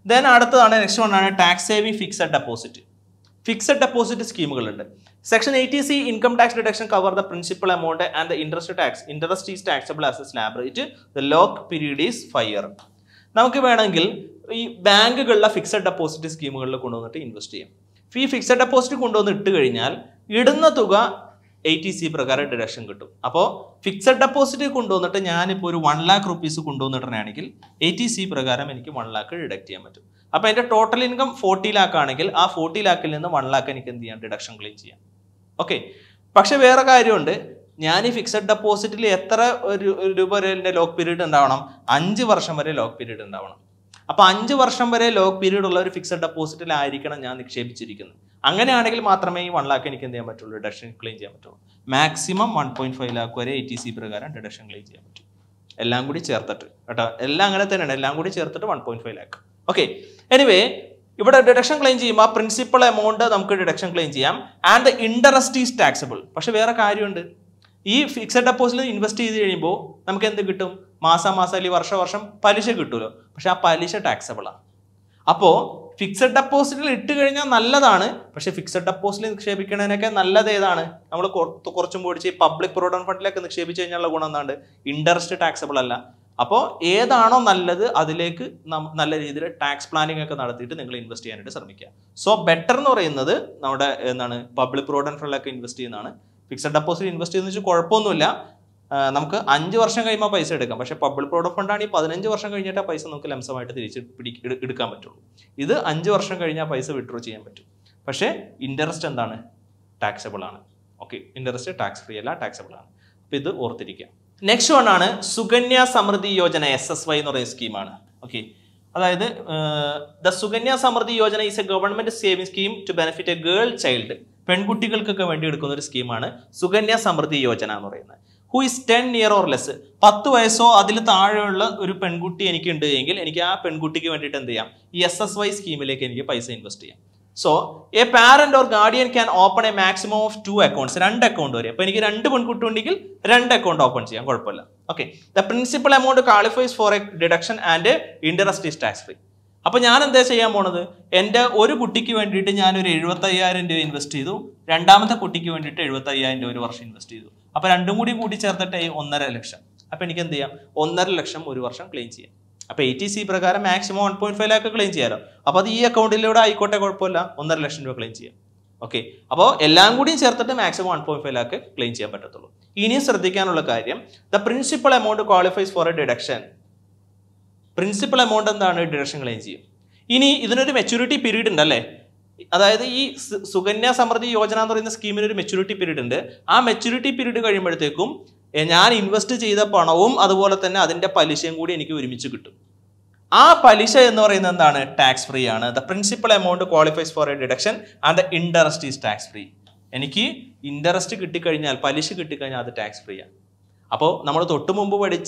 ദെൻ അടുത്തതാണ് നെക്സ്റ്റ് വൺ ആണ് tax saving fixed deposit fixed deposit സ്കീമുകളുണ്ട് section eighty C income tax deduction cover the principal amount and the interest tax interest is taxable as a slab rate the lock period is five year നമുക്ക് വേണമെങ്കിൽ ഈ ബാങ്കുകളിലെ ഫിക്സഡ് ഡെപ്പോസിറ്റ് സ്കീമുകളിൽ കൊണ്ടുവന്നിട്ട് ഇൻവെസ്റ്റ് ചെയ്യാം ഈ ഫിക്സഡ് ഡെപ്പോസിറ്റ് കൊണ്ടുവന്ന് ഇട്ട് കഴിഞ്ഞാൽ ഇടുന്ന തുക എയ്റ്റി സി പ്രകാരം ഡിഡക്ഷൻ കിട്ടും അപ്പോൾ ഫിക്സഡ് ഡെപ്പോസിറ്റ് കൊണ്ടുവന്നിട്ട് ഞാനിപ്പോൾ ഒരു വൺ ലാക്ക് റുപ്പീസ് കൊണ്ടുവന്നിട്ടുണ്ടെങ്കിൽ എയ്റ്റി സി പ്രകാരം എനിക്ക് വൺ ലാക്ക് ഡിഡക്ട് ചെയ്യാൻ പറ്റും അപ്പോൾ എൻ്റെ ടോട്ടൽ ഇൻകം ഫോർട്ടി ലാക്ക് ആണെങ്കിൽ ആ ഫോർട്ടി ലാക്കിൽ നിന്ന് വൺ ലാക്ക് എനിക്ക് എന്ത് ചെയ്യാം ഡിഡക്ഷൻ ക്ലെയിം ചെയ്യാം ഓക്കെ പക്ഷെ വേറെ കാര്യമുണ്ട് ഞാൻ ഈ ഫിക്സഡ് ഡെപ്പോസിറ്റിൽ എത്ര ഒരു ഒരു രൂപ വരെ എൻ്റെ ലോക്ക് പീരീഡ് ഉണ്ടാവണം അഞ്ച് വർഷം വരെ ലോക്ക് പീരീഡ് ഉണ്ടാവണം അപ്പോൾ അഞ്ച് വർഷം വരെ ലോക്ക് പീരീഡ് ഉള്ള ഒരു ഫിക്സഡ് ഡെപ്പോസിറ്റിലായിരിക്കണം ഞാൻ നിക്ഷേപിച്ചിരിക്കുന്നത് അങ്ങനെയാണെങ്കിൽ മാത്രമേ ഈ വൺ ലാക്ക് എനിക്ക് എന്ത് ചെയ്യാൻ പറ്റുള്ളൂ ഡിഡക്ഷൻ ക്ലെയിം ചെയ്യാൻ പറ്റുള്ളൂ maximum one point five lakh വരെ എ ടി സി പ്രകാരം ഡിഡക്ഷൻ ക്ലെയിം ചെയ്യാൻ പറ്റും എല്ലാം കൂടി ചേർത്തിട്ട് കേട്ടോ എല്ലാം അങ്ങനെ തന്നെയാണ് എല്ലാം കൂടി ചേർത്തിട്ട് one point five lakh okay anyway ഇവിടെ ഡിഡക്ഷൻ ക്ലെയിം ചെയ്യുമ്പോൾ പ്രിൻസിപ്പൽ എമൗണ്ട് നമുക്ക് ഡിഡക്ഷൻ ക്ലെയിം ചെയ്യാം and the interest is taxable പക്ഷെ വേറെ കാര്യമുണ്ട് ഈ ഫിക്സഡ് ഡെപ്പോസിറ്റിൽ ഇൻവെസ്റ്റ് ചെയ്ത് കഴിയുമ്പോൾ നമുക്ക് എന്ത് കിട്ടും മാസം മാസം അല്ലെങ്കിൽ വർഷം വർഷം പലിശ കിട്ടുമല്ലോ പക്ഷെ ആ പലിശ ടാക്സബിൾ ആണ് അപ്പോൾ ഫിക്സഡ് ഡെപ്പോസിറ്റിൽ ഇട്ട് കഴിഞ്ഞാൽ നല്ലതാണ് പക്ഷെ ഫിക്സഡ് ഡെപ്പോസിറ്റിൽ നിക്ഷേപിക്കുന്നതിനൊക്കെ നല്ലത് ഏതാണ് നമ്മൾ കുറച്ചും കൂടി പബ്ലിക് പ്രൊവിഡന്റ് ഫണ്ടിലൊക്കെ നിക്ഷേപിച്ച് കഴിഞ്ഞാലുള്ള ഗുണം എന്താണ്ട് ഇൻട്രസ്റ്റ് ടാക്സബിൾ അല്ല അപ്പോൾ ഏതാണോ നല്ലത് അതിലേക്ക് നം- നല്ല രീതിയിൽ ടാക്സ് പ്ലാനിങ് ഒക്കെ നടത്തിയിട്ട് നിങ്ങൾ ഇൻവെസ്റ്റ് ചെയ്യാനായിട്ട് ശ്രമിക്കുക സോ ബെറ്റർ എന്ന് പറയുന്നത് നമ്മുടെ എന്താണ് പബ്ലിക് പ്രൊവിഡന്റ് ഫണ്ടിലൊക്കെ ഇൻവെസ്റ്റ് ചെയ്യുന്നതാണ് ഫിക്സഡ് ഡെപ്പോസിറ്റ് ഇൻവെസ്റ്റ് ചെയ്യുന്ന വെച്ചാൽ കുഴപ്പമൊന്നുമില്ല ആ, നമുക്ക് അഞ്ച് വർഷം കഴിയുമ്പോൾ പൈസ എടുക്കാം പക്ഷേ പബ്ലിക് പ്രൊവിഡന്റ് ഫണ്ട് ആണെങ്കിൽ പതിനഞ്ച് വർഷം കഴിഞ്ഞിട്ട് ആ പൈസ നമുക്ക് ലംസമായിട്ട് തിരിച്ച് പിടി എടു- എടുക്കാൻ പറ്റുള്ളൂ ഇത് അഞ്ച് വർഷം കഴിഞ്ഞാൽ പൈസ വിഡ്രോ ചെയ്യാൻ പറ്റും പക്ഷേ ഇൻട്രസ്റ്റ് എന്താണ് ടാക്സബിൾ ആണ് ഓക്കെ ഇൻട്രസ്റ്റ് ടാക്സ് ഫ്രീ അല്ല ടാക്സബിൾ ആണ് അപ്പോൾ ഇത് ഓർത്തിരിക്കുക നെക്സ്റ്റ് വൺ ആണ് Sukanya Samriddhi Yojana S S Y എന്ന് പറയുന്ന സ്കീമാണ് ഓക്കെ അതായത് the Sukanya Samriddhi Yojana is a government saving scheme to benefit a girl child പെൺകുട്ടികൾക്കൊക്കെ വേണ്ടി എടുക്കുന്ന ഒരു സ്കീമാണ് സുകന്യ സമൃദ്ധി യോജന എന്ന് പറയുന്നത് who is ten year or less പത്ത് വയസ്സോ അതിൽ താഴെയുള്ള ഒരു പെൺകുട്ടി എനിക്ക് ഉണ്ട് എങ്കിൽ എനിക്ക് ആ പെൺകുട്ടിക്ക് വേണ്ടിയിട്ട് എന്ത് ചെയ്യാം ഈ എസ് എസ് വൈ സ്കീമിലേക്ക് എനിക്ക് പൈസ ഇൻവെസ്റ്റ് ചെയ്യാം so a parent or guardian can open a maximum of two accounts രണ്ട് അക്കൗണ്ട് വരെ അപ്പോൾ എനിക്ക് രണ്ട് പെൺകുട്ടി ഉണ്ടെങ്കിൽ രണ്ട് അക്കൗണ്ട് ഓപ്പൺ ചെയ്യാം കുഴപ്പമില്ല okay the principal amount qualifies for a deduction and interest is tax free അപ്പോൾ ഞാൻ എന്താ ചെയ്യാൻ പോണത് എൻ്റെ ഒരു കുട്ടിക്ക് വേണ്ടിയിട്ട് ഞാൻ ഒരു എഴുപത്തയ്യായിരം രൂപ ഇൻവെസ്റ്റ് ചെയ്തു രണ്ടാമത്തെ കുട്ടിക്ക് വേണ്ടിയിട്ട് എഴുപത്തയ്യായിരം രൂപ ഒരു വർഷം ഇൻവെസ്റ്റ് ചെയ്തു അപ്പോൾ രണ്ടും കൂടി കൂടി ചേർത്തിട്ട് ഈ ഒന്നര ലക്ഷം അപ്പോൾ എനിക്ക് എന്ത് ചെയ്യാം ഒന്നര ലക്ഷം ഒരു വർഷം ക്ലെയിം ചെയ്യാം അപ്പോൾ എ ടി സി പ്രകാരം maximum one point five lakh claim ചെയ്യാലോ അപ്പോൾ അത് ഈ അക്കൗണ്ടിലൂടെ ആയിക്കോട്ടെ കുഴപ്പമില്ല ഒന്നര ലക്ഷം രൂപ ക്ലെയിം ചെയ്യാം ഓക്കെ അപ്പോൾ എല്ലാം കൂടിയും ചേർത്തിട്ട് maximum one point five lakh claim ചെയ്യാൻ പറ്റത്തുള്ളൂ ഇനിയും ശ്രദ്ധിക്കാനുള്ള കാര്യം the principal amount qualifies for a deduction principal amount എന്താണ് ഡിഡക്ഷൻ ക്ലെയിം ചെയ്യും ഇനി ഇതിനൊരു മെച്യൂരിറ്റി പീരീഡ് ഉണ്ട് അല്ലേ അതായത് ഈ സു- സുകന്യ സമൃദ്ധി യോജന എന്ന് പറയുന്ന സ്കീമിന് ഒരു മെച്യൂരിറ്റി പീരീഡ് ഉണ്ട് ആ മെച്യൂരിറ്റി പീരീഡ് കഴിയുമ്പോഴത്തേക്കും എ, ഞാൻ ഇൻവെസ്റ്റ് ചെയ്ത പണവും അതുപോലെ തന്നെ അതിന്റെ പലിശയും കൂടി എനിക്ക് ഒരുമിച്ച് കിട്ടും ആ പലിശ എന്ന് പറയുന്നത് എന്താണ് ടാക്സ് ഫ്രീ ആണ് the principal amount qualifies for a deduction and the interest is tax free എനിക്ക് ഇൻട്രസ്റ്റ് കിട്ടിക്കഴിഞ്ഞാൽ പലിശ കിട്ടിക്കഴിഞ്ഞാൽ അത് ടാക്സ് ഫ്രീ ആണ് അപ്പോൾ നമ്മൾ തൊട്ട് മുമ്പ് പഠിച്ച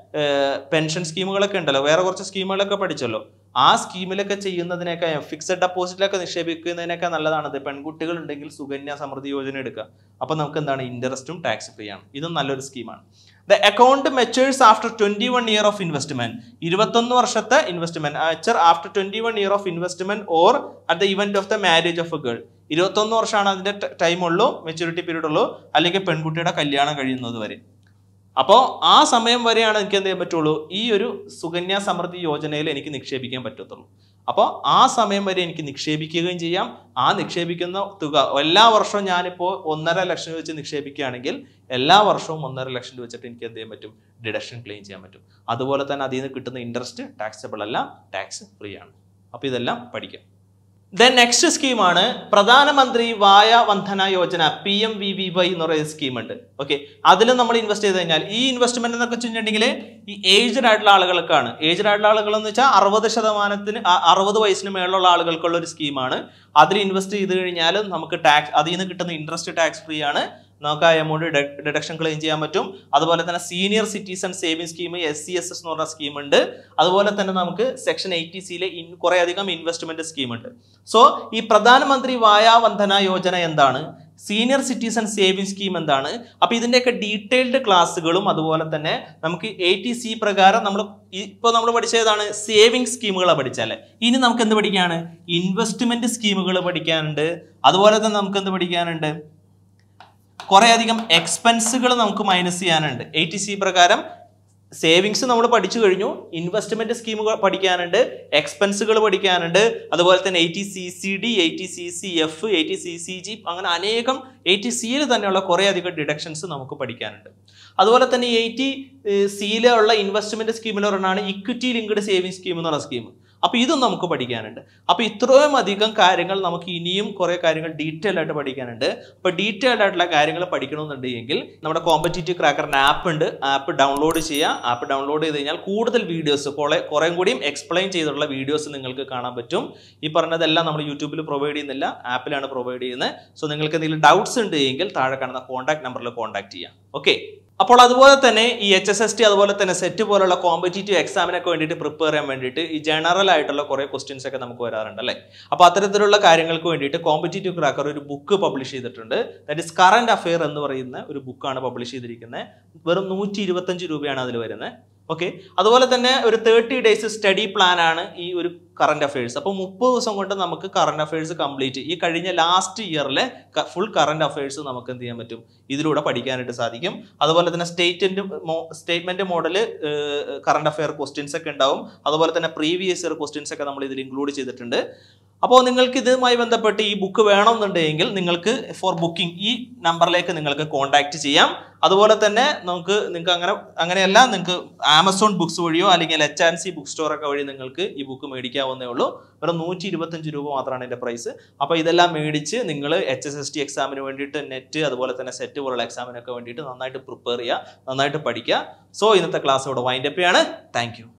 പെൻഷൻ സ്കീമുകളൊക്കെ ഉണ്ടല്ലോ വേറെ കുറച്ച് സ്കീമുകളൊക്കെ പഠിച്ചല്ലോ ആ സ്കീമിലൊക്കെ ചെയ്യുന്നതിനൊക്കെ ഫിക്സഡ് ഡെപ്പോസിറ്റിലൊക്കെ നിക്ഷേപിക്കുന്നതിനൊക്കെ നല്ലതാണത് പെൺകുട്ടികൾ ഉണ്ടെങ്കിൽ സുകന്യ സമൃദ്ധി യോജന എടുക്കുക അപ്പൊ നമുക്ക് എന്താണ് ഇൻട്രസ്റ്റും ടാക്സ് ഫ്രീ ആണ് ഇതും നല്ലൊരു സ്കീമാണ് the account matures after twenty one year of investment ഇരുപത്തൊന്ന് വർഷത്തെ ഇൻവെസ്റ്റ്മെന്റ് അച്ചർ after twenty one year of investment or at the event of the marriage of a girl ഇരുപത്തൊന്ന് വർഷമാണ് അതിന്റെ ടൈം ഉള്ളൂ മെച്ചൂരിറ്റി പീരീഡ് ഉള്ളൂ അല്ലെങ്കിൽ പെൺകുട്ടിയുടെ കല്യാണം കഴിയുന്നത് വരെ അപ്പോൾ ആ സമയം വരെയാണ് എനിക്ക് എന്ത് ചെയ്യാൻ പറ്റുള്ളൂ ഈ ഒരു സുകന്യ സമൃദ്ധി യോജനയിൽ എനിക്ക് നിക്ഷേപിക്കാൻ പറ്റത്തുള്ളൂ അപ്പോൾ ആ സമയം വരെ എനിക്ക് നിക്ഷേപിക്കുകയും ചെയ്യാം ആ നിക്ഷേപിക്കുന്ന തുക എല്ലാ വർഷവും ഞാനിപ്പോൾ ഒന്നര ലക്ഷം വെച്ച് നിക്ഷേപിക്കുകയാണെങ്കിൽ എല്ലാ വർഷവും ഒന്നര ലക്ഷം രൂപ വെച്ചിട്ട് എനിക്ക് എന്ത് ചെയ്യാൻ പറ്റും ഡിഡക്ഷൻ ക്ലെയിം ചെയ്യാൻ പറ്റും അതുപോലെ തന്നെ അതിൽ നിന്ന് കിട്ടുന്ന ഇൻട്രസ്റ്റ് ടാക്സബിൾ അല്ല ടാക്സ് ഫ്രീ ആണ് അപ്പോൾ ഇതെല്ലാം പഠിക്കാം ദെൻ നെക്സ്റ്റ് സ്കീമാണ് Pradhan Mantri Vaya Vandana Yojana P M V V Y എന്ന് പറയുന്ന സ്കീമുണ്ട് ഓക്കെ അതിൽ നമ്മൾ ഇൻവെസ്റ്റ് ചെയ്ത് കഴിഞ്ഞാൽ ഈ ഇൻവെസ്റ്റ്മെന്റ് എന്നൊക്കെ വെച്ചിട്ടുണ്ടെങ്കിൽ ഈ ഏജ്ഡ് ആയിട്ടുള്ള ആളുകൾക്കാണ് ഏജ്ഡ് ആയിട്ടുള്ള ആളുകൾ എന്ന് വെച്ചാൽ അറുപത് ശതമാനത്തിന് അ- അറുപത് വയസ്സിന് മേലുള്ള ആളുകൾക്കുള്ള ഒരു സ്കീമാണ് അതിൽ ഇൻവെസ്റ്റ് ചെയ്ത് കഴിഞ്ഞാൽ നമുക്ക് ടാക്സ് അതിൽ നിന്ന് കിട്ടുന്ന ഇൻട്രസ്റ്റ് ടാക്സ് ഫ്രീ ആണ് നമുക്ക് ആ എമൗണ്ട് ഡിഡക്ഷൻ ക്ലെയിം ചെയ്യാൻ പറ്റും അതുപോലെ തന്നെ senior citizen saving scheme S C S S എന്ന് പറഞ്ഞ സ്കീം ഉണ്ട് അതുപോലെ തന്നെ നമുക്ക് സെക്ഷൻ എയ്റ്റി സിയിലെ ഇൻ കുറേ അധികം ഇൻവെസ്റ്റ്മെന്റ് സ്കീം ഉണ്ട് സോ ഈ പ്രധാനമന്ത്രി വായാ വന്ധന യോജന എന്താണ് സീനിയർ സിറ്റിസൺ സേവിങ് സ്കീം എന്താണ് അപ്പൊ ഇതിന്റെയൊക്കെ ഡീറ്റെയിൽഡ് ക്ലാസ്സുകളും അതുപോലെ തന്നെ നമുക്ക് എ ടി സി പ്രകാരം നമ്മൾ ഇപ്പോൾ നമ്മൾ പഠിച്ചതാണ് സേവിങ് സ്കീമുകളാണ് പഠിച്ചാലേ ഇനി നമുക്ക് എന്ത് പഠിക്കാണ് ഇൻവെസ്റ്റ്മെന്റ് സ്കീമുകൾ പഠിക്കാനുണ്ട് അതുപോലെ തന്നെ നമുക്ക് എന്ത് പഠിക്കാനുണ്ട് കുറെ അധികം എക്സ്പെൻസുകൾ നമുക്ക് മൈനസ് ചെയ്യാനുണ്ട് എ ടി സി പ്രകാരം സേവിങ്സ് നമ്മൾ പഠിച്ചു കഴിഞ്ഞു ഇൻവെസ്റ്റ്മെന്റ് സ്കീമുകൾ പഠിക്കാനുണ്ട് എക്സ്പെൻസുകൾ പഠിക്കാനുണ്ട് അതുപോലെ തന്നെ eighty C C D eighty C C F eighty C C G അങ്ങനെ അനേകം എയ്റ്റി സിയിൽ തന്നെയുള്ള കുറേ അധികം ഡിഡക്ഷൻസ് നമുക്ക് പഠിക്കാനുണ്ട് അതുപോലെ തന്നെ എയ്റ്റി സിയിലുള്ള ഇൻവെസ്റ്റ്മെന്റ് സ്കീമിൽ ഒരെണ്ണമാണ് ഇക്വിറ്റി ലിങ്ക്ഡ് സേവിങ് സ്കീം എന്ന് പറയുന്ന സ്കീം അപ്പോൾ ഇതും നമുക്ക് പഠിക്കാനുണ്ട് അപ്പോൾ ഇത്രയും അധികം കാര്യങ്ങൾ നമുക്ക് ഇനിയും കുറേ കാര്യങ്ങൾ ഡീറ്റെയിൽ ആയിട്ട് പഠിക്കാനുണ്ട് അപ്പോൾ ഡീറ്റെയിൽഡ് ആയിട്ടുള്ള കാര്യങ്ങൾ പഠിക്കണമെന്നുണ്ടെങ്കിൽ നമ്മുടെ കോമ്പറ്റീറ്റീവ് ക്രാക്കറിൻ്റെ ആപ്പ് ഉണ്ട് ആപ്പ് ഡൗൺലോഡ് ചെയ്യുക ആപ്പ് ഡൗൺലോഡ് ചെയ്ത് കഴിഞ്ഞാൽ കൂടുതൽ വീഡിയോസ് കുറേ കുറേ കൂടിയും എക്സ്പ്ലെയിൻ ചെയ്തിട്ടുള്ള വീഡിയോസ് നിങ്ങൾക്ക് കാണാൻ പറ്റും ഈ പറഞ്ഞതെല്ലാം നമ്മൾ യൂട്യൂബിൽ പ്രൊവൈഡ് ചെയ്യുന്നില്ല ആപ്പിലാണ് പ്രൊവൈഡ് ചെയ്യുന്നത് സോ നിങ്ങൾക്ക് എന്തെങ്കിലും ഡൗട്ട്സ് ഉണ്ട് എങ്കിൽ താഴെ കാണുന്ന കോൺടാക്ട് നമ്പറിൽ കോൺടാക്ട് ചെയ്യാം ഓക്കെ അപ്പോൾ അതുപോലെ തന്നെ ഈ എച്ച് എസ് എസ് ടി അതുപോലെ തന്നെ സെറ്റ് പോലുള്ള കോമ്പറ്റീറ്റീവ് എക്സാമിനൊക്കെ വേണ്ടിയിട്ട് പ്രിപ്പയർ ചെയ്യാൻ വേണ്ടിയിട്ട് ഈ ജനറൽ ആയിട്ടുള്ള കുറേ ക്വസ്റ്റ്യൻസ് ഒക്കെ നമുക്ക് വരാറുണ്ട് അല്ലേ അപ്പോൾ അത്തരത്തിലുള്ള കാര്യങ്ങൾക്ക് വേണ്ടിയിട്ട് കോമ്പറ്റീറ്റീവ് ക്രാക്കർ ഒരു ബുക്ക് പബ്ലിഷ് ചെയ്തിട്ടുണ്ട് ദാറ്റ് ഇസ് കറന്റ് അഫെയർ എന്ന് പറയുന്ന ഒരു ബുക്കാണ് പബ്ലിഷ് ചെയ്തിരിക്കുന്നത് വെറും നൂറ്റി ഇരുപത്തഞ്ച് രൂപയാണ് അതിൽ വരുന്നത് ഓക്കെ അതുപോലെ തന്നെ ഒരു തേർട്ടി ഡേയ്സ് സ്റ്റഡി പ്ലാൻ ആണ് ഈ ഒരു കറണ്ട് അഫയേഴ്സ് അപ്പോൾ മുപ്പത് ദിവസം കൊണ്ട് നമുക്ക് കറണ്ട് അഫയേഴ്സ് കംപ്ലീറ്റ് ഈ കഴിഞ്ഞ ലാസ്റ്റ് ഇയറിലെ ഫുൾ കറണ്ട് അഫയേഴ്സ് നമുക്ക് എന്ത് ചെയ്യാൻ പറ്റും ഇതിലൂടെ പഠിക്കാനായിട്ട് സാധിക്കും അതുപോലെ തന്നെ സ്റ്റേറ്റിൻ്റെ statement model current affair questions ഒക്കെ ഉണ്ടാവും അതുപോലെ തന്നെ പ്രീവിയസ് ഇയർ ക്വസ്റ്റ്യൻസ് ഒക്കെ നമ്മൾ ഇതിൽ ഇൻക്ലൂഡ് ചെയ്തിട്ടുണ്ട് അപ്പോൾ നിങ്ങൾക്ക് ഇതുമായി ബന്ധപ്പെട്ട് ഈ ബുക്ക് വേണമെന്നുണ്ടെങ്കിൽ നിങ്ങൾക്ക് ഫോർ ബുക്കിംഗ് ഈ നമ്പറിലേക്ക് നിങ്ങൾക്ക് കോൺടാക്ട് ചെയ്യാം അതുപോലെ തന്നെ നമുക്ക് നിങ്ങൾക്ക് അങ്ങനെ അങ്ങനെയല്ല നിങ്ങൾക്ക് ആമസോൺ ബുക്സ് വഴിയോ അല്ലെങ്കിൽ H and C book store ഒക്കെ വഴി നിങ്ങൾക്ക് ഈ ബുക്ക് മേടിക്കാവുന്നേ ഉള്ളൂ വെറും നൂറ്റി ഇരുപത്തഞ്ച് രൂപ മാത്രമാണ് ഇതിന്റെ പ്രൈസ് അപ്പോൾ ഇതെല്ലാം മേടിച്ച് നിങ്ങൾ എച്ച് എസ് എസ് ടി എക്സാമിന് വേണ്ടിയിട്ട് നെറ്റ് അതുപോലെ തന്നെ സെറ്റ് പോലുള്ള എക്സാമിനൊക്കെ വേണ്ടിയിട്ട് നന്നായിട്ട് പ്രിപ്പയർ ചെയ്യുക നന്നായിട്ട് പഠിക്കുക സോ ഇന്നത്തെ ക്ലാസ് ഇവിടെ വൈൻഡപ്പ് ചെയ്യാണ് താങ്ക്